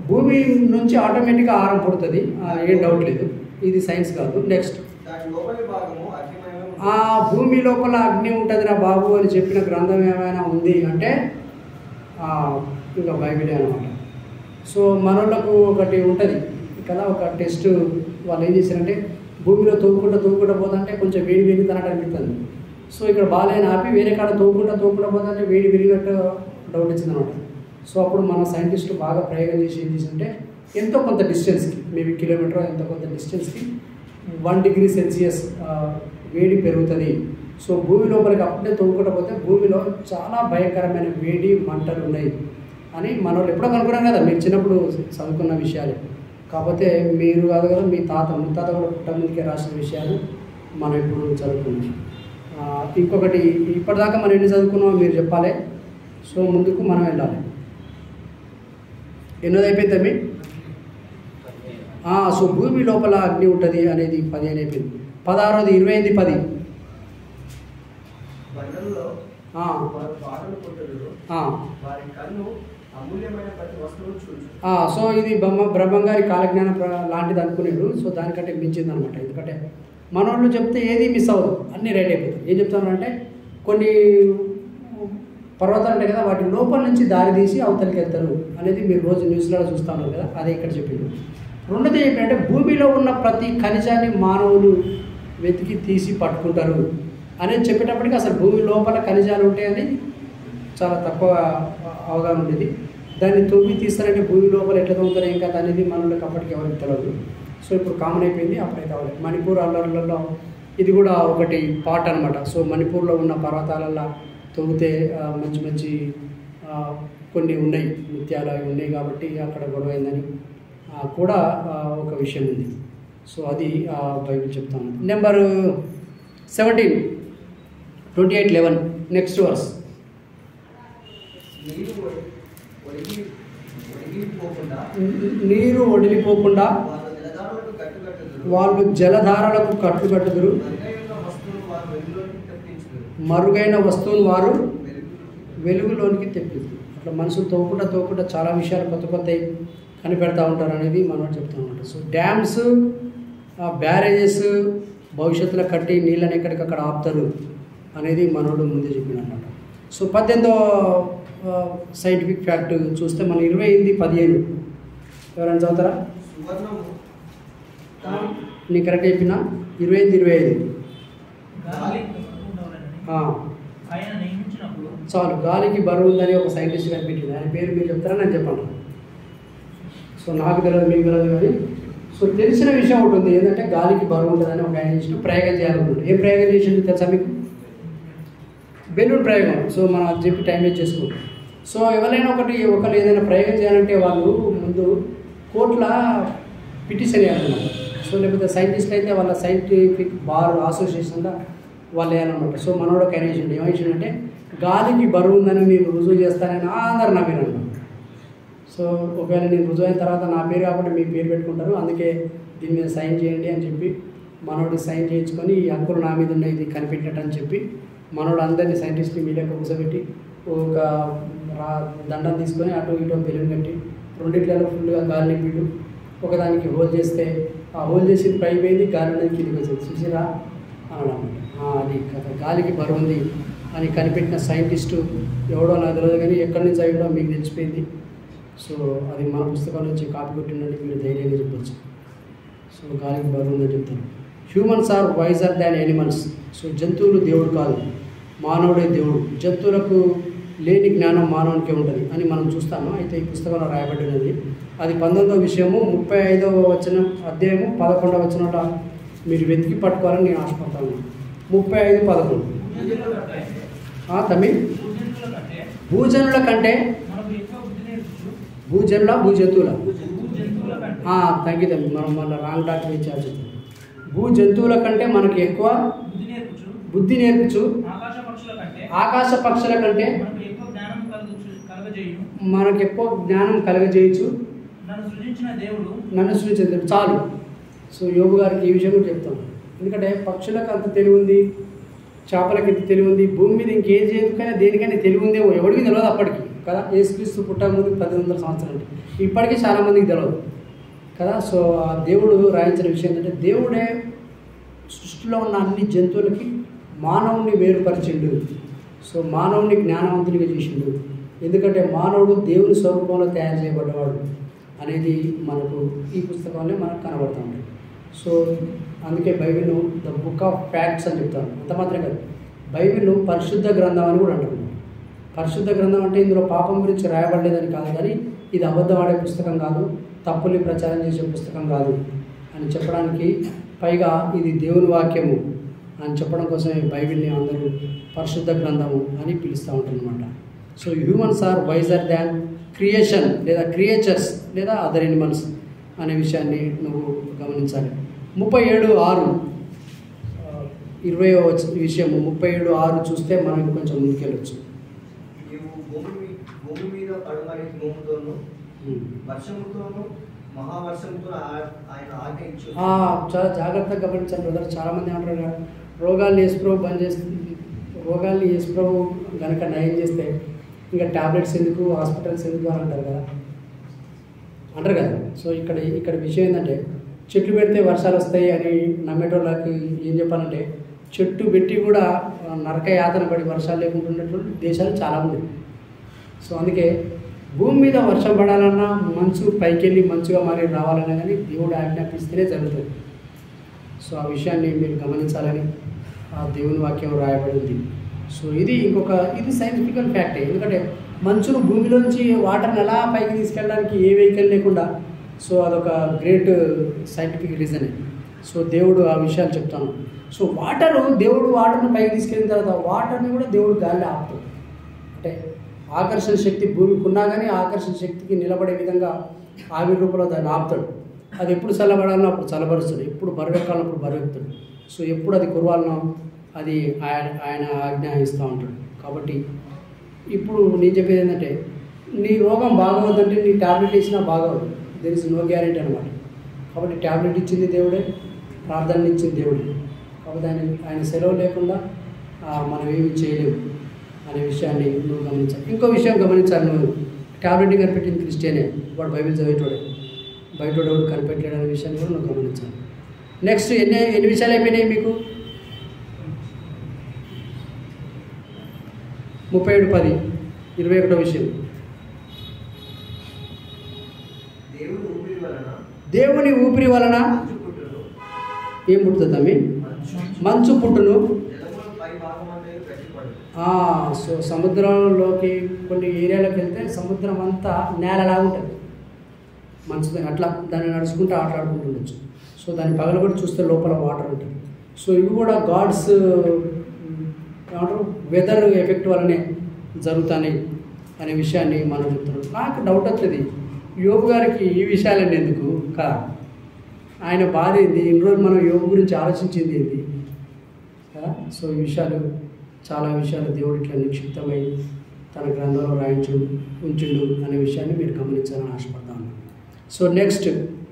భూమి నుంచి ఆటోమేటిక్గా ఆహారం పుడుతుంది ఆ, ఏం డౌట్ లేదు ఇది సైన్స్ కాదు నెక్స్ట్ దాని లోపలి భాగము అగ్నిమయమై ఆ భూమి లోపల అగ్ని ఉంటుంది రా బాబు అని చెప్పిన గ్రంథం ఏమైనా ఉంది అంటే ఆ, ఇంకా బైబిలే అనమాట సో మనోళ్ళకు ఒకటి ఉంటుంది కదా ఒక టెస్ట్ వాళ్ళు ఏం చేశారంటే భూమిలో తవ్వుకుంటా తవ్వుకుంటా పోతుంటే కొంచెం వేడి వేడి తనట్టు అనిపిస్తుంది సో ఇక్కడ బాగాలేని ఆపి వేరే కాడ తవ్వుకుంటా తవ్వుకుంటా పోతుంటే వేడి విరిగినట్టు డౌట్ వచ్చింది అనమాట సో అప్పుడు మన సైంటిస్టులు బాగా ప్రయోగం చేసి ఏం చేసిందంటే ఎంతో కొంత డిస్టెన్స్కి మేబీ కిలోమీటర్ ఎంతో కొంత డిస్టెన్స్కి వన్ డిగ్రీ సెల్సియస్ ఆ, వేడి పెరుగుతుంది సో భూమి లోపలికి అప్పుడే తవ్వుకుంటూ పోతే భూమిలో చాలా భయంకరమైన వేడి మంటలు ఉన్నాయి అని మన వాళ్ళు ఎప్పుడో కనుక్కున్నాం కదా మీరు చిన్నప్పుడు చదువుకున్న విషయాలు కాకపోతే మీరు కాదు కదా మీ తాత ముత్తాత కూడా పుట్టముందుకే రాసిన విషయాలు మనం ఇప్పుడు చదువుకున్నాం ఆ, ఇంకొకటి ఇప్పటిదాకా మనం ఎన్ని చదువుకున్నామో మీరు చెప్పాలి సో ముందుకు మనం వెళ్ళాలి ఎన్నోది అయిపోయింది తమ్మి ఆ, సో భూమి లోపల అగ్ని ఉంటుంది అనేది పదిహేను అయిపోయింది పదహారోది ఇరవై ఎనిమిది పది బండల్లో ఆ, వారు పాటలు కొట్టరు ఆ. వారి కన్ను అమూల్యమైన ప్రతి వస్తువును చూచు ఆ, సో ఇది బ్రహ్మ బ్రహ్మంగారి కాలజ్ఞాన ప్ర- లాంటిది అనుకునేడు సో దానికంటే మించింది అనమాట ఎందుకంటే మనోళ్ళు చెప్తే ఏది మిస్ అవ్వదు అన్నీ రైట్ అయిపోతాయి ఏం చెప్తానంటే కొన్ని పర్వతాలు ఉంటాయి కదా వాటి లోపల నుంచి దారి తీసి అవతలికి వెళ్తారు అనేది మీరు రోజు న్యూస్లో చూస్తూ ఉన్నారు కదా అదే ఇక్కడ చెప్పింది రెండోది ఏంటంటే భూమిలో ఉన్న ప్రతి ఖనిజాన్ని మానవులు వెతికి తీసి పట్టుకుంటారు అనేది చెప్పేటప్పటికి అసలు భూమి లోపల ఖనిజాలు ఉంటాయని చాలా తక్కువ అవగాహన ఉండేది దాన్ని తవ్వి తీస్తారంటే భూమి లోపల ఎట్లా తవ్వుతారు ఏం కదా అనేది మనలోకి అప్పటికి ఎవరికి తెలియదు సో ఇప్పుడు కామన్ అయిపోయింది అప్పుడైతే అవ్వలేదు మణిపూర్ అల్లర్లలో ఇది కూడా ఒకటి పార్ట్ అనమాట సో మణిపూర్లో ఉన్న పర్వతాలలో తవ్వితే ఆ, మంచి మంచి ఆ, కొన్ని ఉన్నాయి ముత్యాలు అవి ఉన్నాయి కాబట్టి అక్కడ గొడవ అయిందని ఆ, కూడా ఆ, ఒక విషయం ఉంది సో అది ఆ, బైబిల్ చెప్తాను number seventeen twenty eight eleven next verse నీరు ఒడి- ఒడిగి ఒడిగిపోకుండా నీరు వదిలిపోకుండా వాళ్ళ జలధారలకు కట్టుకట్టుదురు వాళ్ళు జలధారలకు కట్టుకట్టుదురు మరుగైన వస్తువులు వారు వెలుగులోకి తెప్పించుదురు మరుగైన వస్తువును వారు వెలుగు వెలుగులోనికి తెప్పిస్తారు అట్లా మనుషులు తోకుండా తోకుండా చాలా విషయాలు కొత్త కొత్త కనిపెడతా ఉంటారు అనేది మనం చెప్తా ఉంటాం సో డ్యామ్స్ బ్యారేజెస్ భవిష్యత్తులో కట్టి నీళ్ళని ఎక్కడికక్కడ ఆపుతారు అనేది మనోడు ముందే చెప్పిన అనమాట సో పద్దెనిమిదో సైంటిఫిక్ ఫ్యాక్ట్ చూస్తే మనం ఇరవై ఎనిమిది పదిహేను ఎవరైనా చదువుతారా సువర్ణము దాని నేను కరెక్ట్ చెప్పిన ఇరవై ఎనిమిది ఇరవై ఐదు గాలి ఉండవాలని ఆ, ఆయన నియమించినప్పుడు చాలు గాలికి బరువు ఉందని ఒక సైంటిస్ట్ కనిపెట్టింది ఆయన పేరు మీరు చెప్తారా నేను చెప్పాను సో నాకు తెలియదు మీకు తెలియదు కానీ సో తెలిసిన విషయం ఒకటి ఉంది ఏంటంటే గాలికి బరువు ఉంటుందని ఒక ఆయన చేసిన ప్రయోగం చేయాలనుకుంటుంది ఏ ప్రయోగం చేసింది తెలుసా మీకు బెలూన్ ప్రయోగం సో మనం అది చెప్పి టైం వేస్ట్ చేసుకోండి సో ఎవరైనా ఒకటి ఒకరు ఏదైనా ప్రయోగం చేయాలంటే వాళ్ళు ముందు కోర్టుల పిటిషన్ వేయాలన్నమాట సో లేకపోతే సైంటిస్ట్లు అయితే వాళ్ళ సైంటిఫిక్ బార్ అసోసియేషన్లో వాళ్ళు వేయాలన్నమాట సో మనోడు ఒక ఆయన వేసిండు ఏమేసిండంటే గాలికి బరువు ఉందని నేను రుజువు చేస్తానని అందరు నమ్మినమాట సో ఒకవేళ నేను రుజువు అయిన తర్వాత నా పేరు కాబట్టి మీ పేరు పెట్టుకుంటారు అందుకే దీని మీద సైన్ చేయండి అని చెప్పి మనోడు సైన్ చేయించుకొని ఈ హక్కులు నా మీద ఉన్నాయి ఇది కనిపెట్టినట్టు అని చెప్పి మనోడు అందరినీ సైంటిస్ట్ని మీ లెక్క కూర్చోబెట్టి ఒక రా దండం తీసుకొని అటు ఇటు బెలూన్ కట్టి రెండిట్లలో ఫుల్గా గాలి నింపిడు ఒకదానికి హోల్ చేస్తే ఆ హోల్ చేసి పై పోయింది గాలి అనేది కిందికి వచ్చింది చూసిరా అనడం అది కథ గాలికి బరువు ఉంది అని కనిపెట్టిన సైంటిస్టు ఎవడో నాకు తెలియదు కానీ ఎక్కడి నుంచి అయ్యిందో మీకు తెలిసిపోయింది సో అది మన పుస్తకం నుంచి కాపీ కొట్టిందంటే మీరు ధైర్యంగా చెప్పొచ్చు సో గాలికి బరువు ఉందని చెప్తాను humans are wiser than animals so జంతువులు దేవుడు కాదు మానవుడే దేవుడు జంతువులకు లేని జ్ఞానం మానవునికే ఉంటుంది అని మనం చూస్తాము అయితే ఈ పుస్తకంలో రాయబడినది అది పంతొమ్మిదవ విషయము ముప్పై ఐదవ వచ్చిన అధ్యాయము పదకొండవ వచ్చినట మీరు వెతికి పట్టుకోవాలని నేను ఆశపడతాను ముప్పై ఐదు పదకొండు భూజంతువుల కంటే ఆ, తమిళ్ భూజంతువుల కంటే భూజనుల కంటే మనకు ఎక్కువ బుద్ధి నేర్పుచు భూజనుల భూజంతువుల భూజంతువుల కంటే థ్యాంక్ యూ తమ్మి మనం మళ్ళీ రాంగ్ డాక్టర్ ఇచ్చాల్సి భూ జంతువుల కంటే మనకి ఎక్కువ బుద్ధి నేర్పుచు బుద్ధి నేర్పుచు ఆకాశ పక్షుల కంటే ఆకాశ పక్షుల కంటే మనకు ఎక్కువ జ్ఞానం కలుగుచు కలగజేయును మనకు ఎక్కువ జ్ఞానం కలగజేయచ్చు నన్ను సృజించిన దేవుడు నన్ను సృష్టించదు చాలు సో యోగు గారికి ఈ విషయం కూడా చెప్తాను ఎందుకంటే పక్షులకు అంత తెలివి ఉంది చేపలకి ఇంత తెలివి ఉంది భూమి మీద ఇంకేం చేయదుకైనా దేనికైనా తెలివి ఉందేమో ఎవరికి తెలియదు అప్పటికి కదా యేసుక్రీస్తు పుట్టక ముందు పది వందల సంవత్సరాలు ఇప్పటికీ చాలామందికి తెలియదు కదా సో ఆ దేవుడు రాయించిన విషయం ఏంటంటే దేవుడే సృష్టిలో ఉన్న అన్ని జంతువులకి మానవుని వేరుపరిచిండు సో మానవుని జ్ఞానవంతునిగా చేసిండు ఎందుకంటే మానవుడు దేవుని స్వరూపంలో తయారు చేయబడ్డవాడు అనేది మనకు ఈ పుస్తకంలో మనకు కనబడుతుంది సో అందుకే బైబిల్ను ద బుక్ ఆఫ్ ఫ్యాక్ట్స్ అని చెప్తాను అంత మాత్రమే కాదు బైబిల్ను పరిశుద్ధ గ్రంథం అని కూడా అంటారు పరిశుద్ధ గ్రంథం అంటే ఇందులో పాపం గురించి రాయబడలేదని కాదు కానీ ఇది అబద్ధం ఆడే పుస్తకం కాదు తప్పుల్ని ప్రచారం చేసే పుస్తకం కాదు అని చెప్పడానికి పైగా ఇది దేవుని వాక్యము అని చెప్పడం కోసమే బైబిల్ని అందరూ పరిశుద్ధ గ్రంథము అని పిలుస్తూ ఉంటారనమాట so humans are wiser than creation లేదా క్రియేచర్స్ లేదా అదర్ ఎనిమల్స్ అనే విషయాన్ని నువ్వు గమనించాలి ముప్పై ఏడు ఆరు ఇరవై విషయము ముప్పై ఏడు ఆరు చూస్తే మనం కొంచెం ముందుకెళ్ళొచ్చు నీవు భూమి మీ- భూమి మీద పడమని భూమితోను వర్షముతోను మహావర్షంతో ఆ- ఆయన ఆజ్ఞయించు ఆ, చాలా జాగ్రత్తగా గమనించాలి బ్రదర్ చాలామంది ఏమంటారు కదా, రోగాల్ని యేసుప్రభు బంద్ చేస్తుంది రోగాల్ని యేసుప్రభు గనక నయం చేస్తే ఇంకా టాబ్లెట్స్ ఎందుకు హాస్పిటల్స్ ఎందుకు అని అంటారు కదా అంటారు కదా సో ఇక్కడ ఇక్కడ విషయం ఏంటంటే చెట్లు పెడితే వర్షాలు వస్తాయి అని నమ్మేటోళ్ళకి ఏం చెప్పాలంటే చెట్టు పెట్టి కూడా ఆ, నరక యాతన పడి వర్షాలు లేకుండా ఉన్నటువంటి దేశాలు చాలా ఉన్నాయి సో అందుకే భూమి మీద వర్షం పడాలన్నా మంచు పైకి వెళ్ళి మంచుగా మారి రావాలన్నా కానీ దేవుడు ఆజ్ఞాపిస్తేనే జరుగుతుంది సో ఆ విషయాన్ని మీరు గమనించాలని ఆ దేవుని వాక్యం రాయబడింది సో ఇది ఇంకొక ఇది సైంటిఫికల్ ఫ్యాక్టే ఎందుకంటే మంచును భూమిలోంచి వాటర్ని ఎలా పైకి తీసుకెళ్ళడానికి ఏ వెహికల్ లేకుండా సో అదొక గ్రేట్ సైంటిఫిక్ రీజన్ సో దేవుడు ఆ విషయాలు చెప్తాను సో వాటరు దేవుడు వాటర్ని పైకి తీసుకెళ్ళిన తర్వాత వాటర్ని కూడా దేవుడు గాలి ఆపుతాడు అంటే ఆకర్షణ శక్తి భూమికి ఉన్నా కానీ ఆకర్షణ శక్తికి నిలబడే విధంగా ఆవిరి రూపంలో దాన్ని ఆపుతాడు అది ఎప్పుడు చల్లబడాలనో అప్పుడు చల్లబరుస్తాడు ఎప్పుడు బరువెక్కాలన్నప్పుడు బరువెక్కుతాడు సో ఎప్పుడు అది కురవాలనో అది ఆయన ఆయన ఆజ్ఞ ఇస్తూ ఉంటాడు కాబట్టి ఇప్పుడు నేను చెప్పేది ఏంటంటే నీ రోగం బాగవద్దంటే నీ ట్యాబ్లెట్ ఇచ్చినా బాగవదు దెర్ ఇస్ నో గ్యారెంటీ అనమాట కాబట్టి ట్యాబ్లెట్ ఇచ్చింది దేవుడే ప్రార్థన ఇచ్చింది దేవుడే కాబట్టి ఆయన ఆయన సెలవు లేకుండా ఆ, మనం ఏమి చేయలేము అనే విషయాన్ని నువ్వు గమనించాలి ఇంకో విషయం గమనించాలి నువ్వు ట్యాబ్లెట్ కనిపెట్టింది క్రిస్టియనే వాడు బైబిల్ చదివేటోడే బయట ఎవరు కనిపెట్టలేడు అనే విషయాన్ని కూడా నువ్వు గమనించాలి నెక్స్ట్ ఎన్ని ఎన్ని విషయాలు అయిపోయినాయి మీకు ముప్పై ఏడు పది ఇరవై ఒకటో విషయం దేవుడు ఊపిరి వలన దేవుని ఊపిరి వలన మంచు పుట్టును ఏం పుడుతుంది అమ్మి మంచు మంచు పుట్టును జలముల పై భాగం అనేది గట్టిపడు ఆ, సో సముద్రంలోకి కొన్ని ఏరియాలోకి వెళ్తే సముద్రం అంతా నేలలా ఉంటుంది మంచిది అట్లా దాన్ని నడుచుకుంటూ ఆటలాడుకుంటూ ఉండొచ్చు సో దాన్ని పగల కూడా చూస్తే లోపల వాటర్ ఉంటుంది సో ఇవి కూడా గాడ్స్ ఏమంటారు వెదర్ ఎఫెక్ట్ వల్లనే జరుగుతాయి అనే విషయాన్ని మనం చెప్తున్నాం నాకు డౌట్ వస్తుంది యోగు గారికి ఈ విషయాలన్నీ ఎందుకు కా ఆయన బాధ ఏంది ఇన్ని రోజులు మనం యోగు గురించి ఆలోచించింది ఏంది కదా సో ఈ విషయాలు చాలా విషయాలు దేవుడు ఇట్లా నిక్షిప్తమై తన గ్రంథంలో రాయించు ఉంచుండు అనే విషయాన్ని మీరు గమనించాలని ఆశపడతాను సో నెక్స్ట్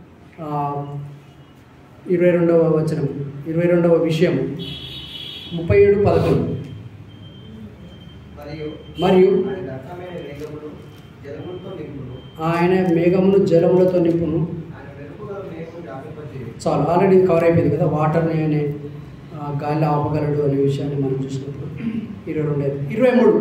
ఇరవై రెండవ వచనం ఇరవై రెండవ విషయం ముప్పై ఏడు పదకొండు మరియు మరియు ఆయన దట్టమైన మేఘములు జలములతో నింపును ఆయన మేఘమును జలములతో నింపును ఆయన వెలుపుగల మేఘం వ్యాపింపజేయు చాలు ఆల్రెడీ కవర్ అయిపోయింది కదా వాటర్ని అనే ఆ, గాలి ఆపగలడు అనే విషయాన్ని మనం చూసినప్పుడు ఇరవై రెండు ఇరవై మూడు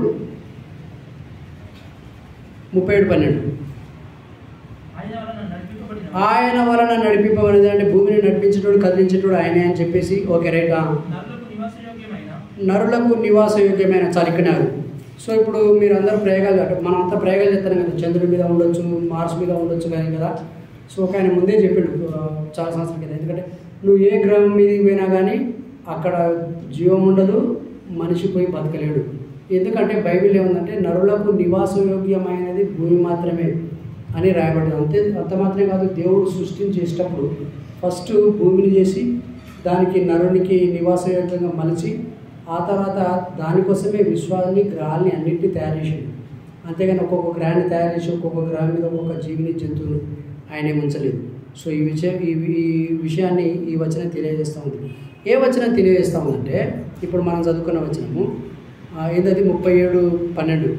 ముప్పై ఏడు పన్నెండు ఆయన వలన నడిపింపబడిన ఆయన వలన నడిపింపబడినది అంటే భూమిని నడిపించేటోడు కదిలించేటోడు ఆయనే అని చెప్పేసి ఓకే రైట్ ఆ. నరులకు నివాసయోగ్యమైన నరులకు నివాసయోగ్యమైన చాలికనారు సో ఇప్పుడు మీరు అందరూ ప్రయోగాలు అంటే మనం అంతా ప్రయోగాలు చేస్తాం కదా చంద్రుడి మీద ఉండొచ్చు మార్స్ మీద ఉండొచ్చు కానీ కదా సో ఒక ఆయన ముందే చెప్పాడు ఆ, చాలా సంవత్సరాల కదా ఎందుకంటే నువ్వు ఏ గ్రహం మీదకి పోయినా కానీ అక్కడ జీవం ఉండదు మనిషి పోయి బతకలేడు ఎందుకంటే బైబిల్ ఏముందంటే నరులకు నివాసయోగ్యమైనది భూమి మాత్రమే అని రాయబడింది అంతే అంత మాత్రమే కాదు దేవుడు సృష్టించేటప్పుడు ఫస్ట్ భూమిని చేసి దానికి నరునికి నివాసయోగ్యంగా మలిచి ఆ తర్వాత దానికోసమే విశ్వాన్ని గ్రహాల్ని అన్నింటినీ తయారు చేసిండు అంతేగాని ఒక్కొక్క గ్రహాన్ని తయారు చేసి ఒక్కొక్క గ్రహం మీద ఒక్కొక్క జీవిని జంతువును ఆయన ఉంచలేదు సో ఈ విషయం ఈ ఈ విషయాన్ని ఈ వచనం తెలియజేస్తూ ఉంది ఏ వచనం తెలియజేస్తూ ఉందంటే ఇప్పుడు మనం చదువుకున్న వచనము ఆ, ఏంటది ముప్పై ఏడు పన్నెండు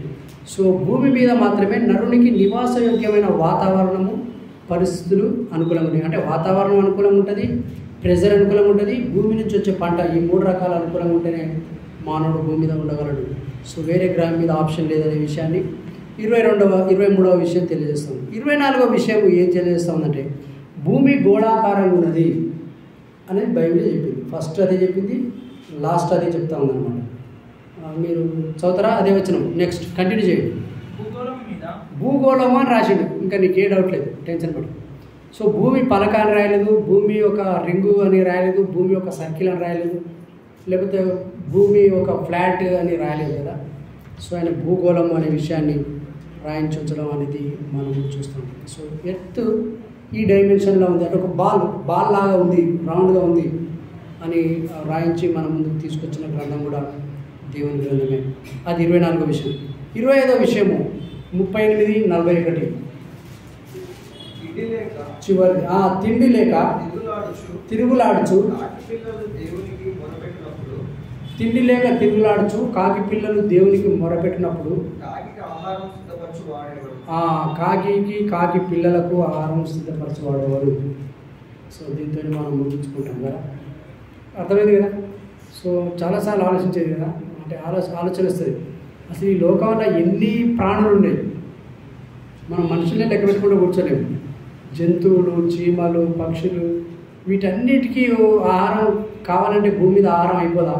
సో భూమి మీద మాత్రమే నరునికి నివాసయోగ్యమైన వాతావరణము పరిస్థితులు అనుకూలంగా ఉన్నాయి అంటే వాతావరణం అనుకూలంగా ఉంటుంది ప్రెజర్ అనుకూలంగా ఉంటుంది భూమి నుంచి వచ్చే పంట ఈ మూడు రకాల అనుకూలంగా ఉంటేనే మానవుడు భూమి మీద ఉండగలడు సో వేరే గ్రహం మీద ఆప్షన్ లేదనే విషయాన్ని ఇరవై రెండవ ఇరవై మూడవ విషయం తెలియజేస్తాం ఇరవై నాలుగవ విషయం ఏం తెలియజేస్తా ఉందంటే భూమి గోళాకారంగా ఉన్నది అనేది బైబిల్ చెప్పింది ఫస్ట్ అదే చెప్పింది లాస్ట్ అదే చెప్తా ఉందన్నమాట ఆ, మీరు చదువుతారా అదే వచ్చినాం నెక్స్ట్ కంటిన్యూ చేయండి భూగోళం మీద భూగోళం అని రాసిండు ఇంకా నీకు ఏ డౌట్ లేదు టెన్షన్ పడు సో భూమి పలక అని రాయలేదు భూమి ఒక రింగు అని రాయలేదు భూమి ఒక సర్కిల్ అని రాయలేదు లేకపోతే భూమి ఒక ఫ్లాట్ అని రాయలేదు కదా సో ఆయన భూగోళం అనే విషయాన్ని రాయించడం అనేది మనం చూస్తాం సో ఎర్త్ ఈ డైమెన్షన్లో ఉంది అంటే ఒక బాల్ బాల్ లాగా ఉంది రౌండ్గా ఉంది అని రాయించి మన ముందుకు తీసుకొచ్చిన గ్రంథం కూడా దేవుని గ్రంథమే అది ఇరవై నాలుగో విషయం ఇరవై ఐదో విషయము ముప్పై ఎనిమిది నలభై ఒకటి ఇది లేక చివరి ఆ తిండి లేక తిరుగులాడుచు తిరుగులాడుచు కాకి పిల్లలు దేవునికి మొరపెట్టినప్పుడు తిండి లేక తిరుగులాడుచు కాకి పిల్లలు దేవునికి మొరపెట్టినప్పుడు కాకి ఆహారం సిద్ధపరచు వాడేవాడు ఆ కాకికి కాకి పిల్లలకు ఆహారం సిద్ధపరచబడేవారు సో దీంతో మనం ముగించుకుంటాం కదా అర్థమైంది కదా సో చాలాసార్లు ఆలోచించేది కదా అంటే ఆలోచ ఆలోచన వస్తుంది అసలు ఈ లోకంలో ఎన్ని ప్రాణులు ఉన్నాయి మనం మనుషులే లెక్క పెట్టుకుంటూ కూర్చోలేము జంతువులు చీమలు పక్షులు వీటన్నిటికీ ఓ ఆహారం కావాలంటే భూమి మీద ఆహారం అయిపోదా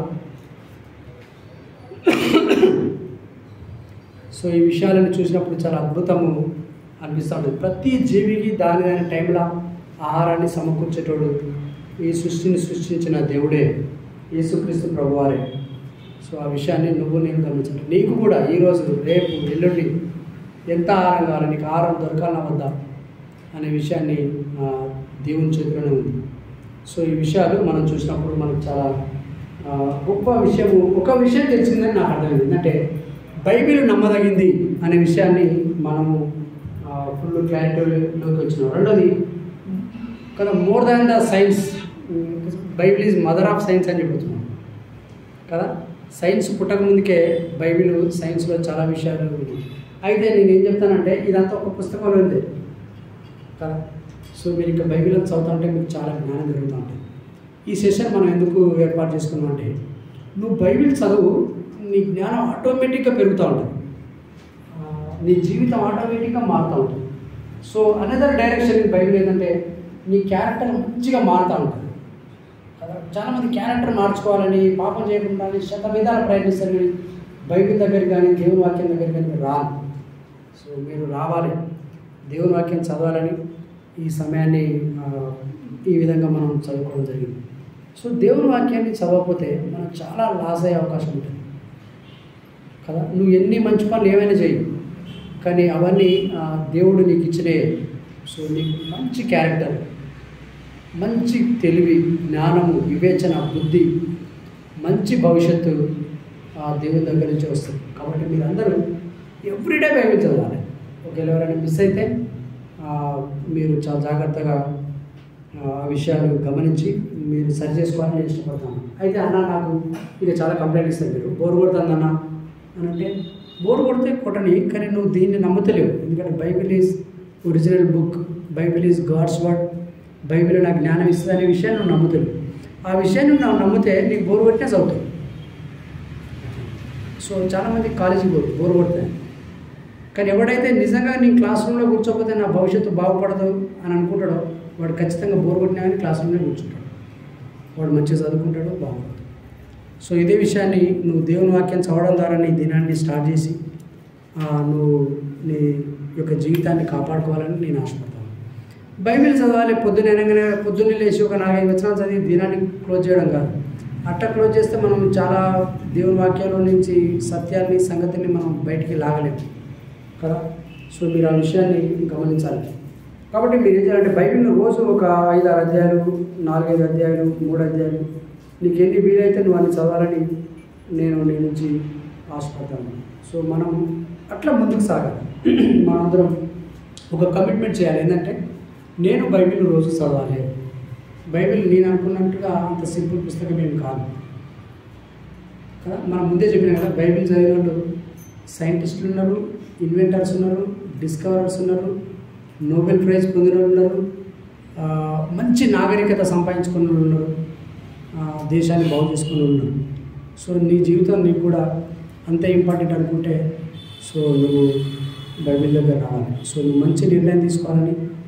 సో ఈ విషయాలను చూసినప్పుడు చాలా అద్భుతము అనిపిస్తూ ఉంటుంది ప్రతి జీవికి దాని దాని టైంలో ఆహారాన్ని సమకూర్చేటోడు ఈ సృష్టిని సృష్టించిన దేవుడే యేసుక్రీస్తు ప్రభువారే సో ఆ విషయాన్ని నువ్వు నేను గమనించండి నీకు కూడా ఈరోజు రేపు ఎల్లుండి ఎంత ఆహారం కావాలి నీకు ఆహారం దొరకాలన్నా వద్దా అనే విషయాన్ని ఆ, దేవుని చేతిలోనే ఉంది సో ఈ విషయాలు మనం చూసినప్పుడు మనకు చాలా ఆ, గొప్ప విషయము ఒక విషయం తెలిసిందని నాకు అర్థమైంది ఏంటంటే బైబిల్ నమ్మదగింది అనే విషయాన్ని మనము ఫుల్ క్లారిటీలోకి వచ్చినాం రెండోది కదా more than the science Bible is mother of science అని చెప్పుతున్నాం కదా సైన్స్ పుట్టక ముందుకే బైబిల్ సైన్స్లో చాలా విషయాలు ఉంది అయితే నేను ఏం చెప్తానంటే ఇదంతా ఒక పుస్తకంలో ఉంది కదా సో మీరు ఇంకా బైబిల్ అంతా చదువుతా ఉంటే మీకు చాలా జ్ఞానం జరుగుతూ ఉంటుంది ఈ సెషన్ మనం ఎందుకు ఏర్పాటు చేసుకున్నాం అంటే నువ్వు బైబిల్ చదువు నీ జ్ఞానం ఆటోమేటిక్గా పెరుగుతూ ఉంటుంది ఆ, నీ జీవితం ఆటోమేటిక్గా మారుతూ ఉంటుంది so another direction in Bible ఏంటంటే నీ క్యారెక్టర్ మంచిగా మారుతూ ఉంటుంది కదా చాలామంది క్యారెక్టర్ మార్చుకోవాలని పాపం చేయకుండా అని శత విధాలు ప్రయత్నిస్తారు కానీ బైబిల్ దగ్గరికి కానీ దేవుని వాక్యం దగ్గరికి కానీ మీరు రాను సో మీరు రావాలి దేవుని వాక్యం చదవాలని ఈ సమయాన్ని ఆ, ఈ విధంగా మనం చదువుకోవడం జరిగింది సో దేవుని వాక్యాన్ని చదవకపోతే మనకు చాలా లాస్ అయ్యే అవకాశం ఉంటుంది కదా నువ్వు ఎన్ని మంచి పనులు ఏమైనా చేయి కానీ అవన్నీ ఆ, దేవుడు నీకు ఇచ్చినే సో నీకు మంచి క్యారెక్టర్ మంచి తెలివి జ్ఞానము వివేచన బుద్ధి మంచి భవిష్యత్తు ఆ దేవుని దగ్గర నుంచి వస్తుంది కాబట్టి మీరందరూ ఎవ్రీడే బైబిల్ చదవాలి ఒకవేళ ఎవరైనా మిస్ అయితే ఆ, మీరు చాలా జాగ్రత్తగా ఆ ఆ విషయాలు గమనించి మీరు సరి చేసుకోవాలని నేను ఇష్టపడతాను అయితే అన్న నాకు ఇక చాలా కంప్లైంట్ ఇస్తారు మీరు బోర్ కొడుతుంది అన్న అని అంటే బోర్ కొడితే కొట్టని కానీ నువ్వు దీన్ని నమ్ముతలేవు ఎందుకంటే Bible is original book Bible is God's word Bible నాకు జ్ఞానం ఇస్తుంది అనే విషయాన్ని నువ్వు నమ్ముతలేవు ఆ విషయాన్ని నువ్వు నమ్మితే నీకు బోర్ కొట్టినా చదువుతావు సో చాలామంది కాలేజీకి పోరు బోర్ కొడతాయి కానీ ఎవడైతే నిజంగా నీ క్లాస్ రూమ్లో కూర్చోకపోతే నా భవిష్యత్తు బాగుపడదు అని అనుకుంటాడో వాడు ఖచ్చితంగా బోర్ కొట్టినా కానీ క్లాస్ రూమ్లో కూర్చుంటాడు వాడు మంచిగా చదువుకుంటాడు బాగుపడతాడు సో ఇదే విషయాన్ని నువ్వు దేవుని వాక్యం చదవడం ద్వారా నీ దినాన్ని స్టార్ట్ చేసి ఆ, నువ్వు నీ యొక్క జీవితాన్ని కాపాడుకోవాలని నేను ఆశపడతాను బైబిల్ చదవాలి పొద్దునగానే పొద్దున్నే లేచి ఒక నాలుగైదు వచనాలు చదివి దినాన్ని క్లోజ్ చేయడం కాదు అట్ట క్లోజ్ చేస్తే మనం చాలా దేవుని వాక్యాల నుంచి సత్యాన్ని సంగతిని మనం బయటికి లాగలేము కదా సో మీరు ఆ విషయాన్ని గమనించాలి కాబట్టి మీరు ఏం చేయాలంటే బైబిల్ రోజు ఒక ఐదు ఆరు అధ్యాయాలు నాలుగైదు అధ్యాయాలు మూడు అధ్యాయాలు నీకు ఎన్ని వీలైతే నువ్వు అన్ని చదవాలని నేను నీ నుంచి ఆశపడతాను సో మనం అట్లా ముందుకు సాగాలి మనందరం ఒక కమిట్మెంట్ చేయాలి ఏంటంటే నేను బైబిల్ రోజు చదవాలి బైబిల్ నేను అనుకున్నట్టుగా అంత సింపుల్ పుస్తకం ఏం కాదు కదా మనం ముందే చెప్పిన కదా బైబిల్ చదివినట్టు సైంటిస్టులు ఉన్నారు ఇన్వెంటర్స్ ఉన్నారు డిస్కవరర్స్ ఉన్నారు నోబెల్ ప్రైజ్ పొందిన వాళ్ళు ఉన్నారు ఆ, మంచి నాగరికత సంపాదించుకున్న వాళ్ళు ఉన్నారు ఆ, దేశాన్ని బాగు చేసుకుని వాళ్ళు ఉన్నారు సో నీ జీవితం నీకు కూడా అంతే ఇంపార్టెంట్ అనుకుంటే సో నువ్వు బైబిల్ దగ్గర రావాలి సో నువ్వు మంచి నిర్ణయం తీసుకోవాలని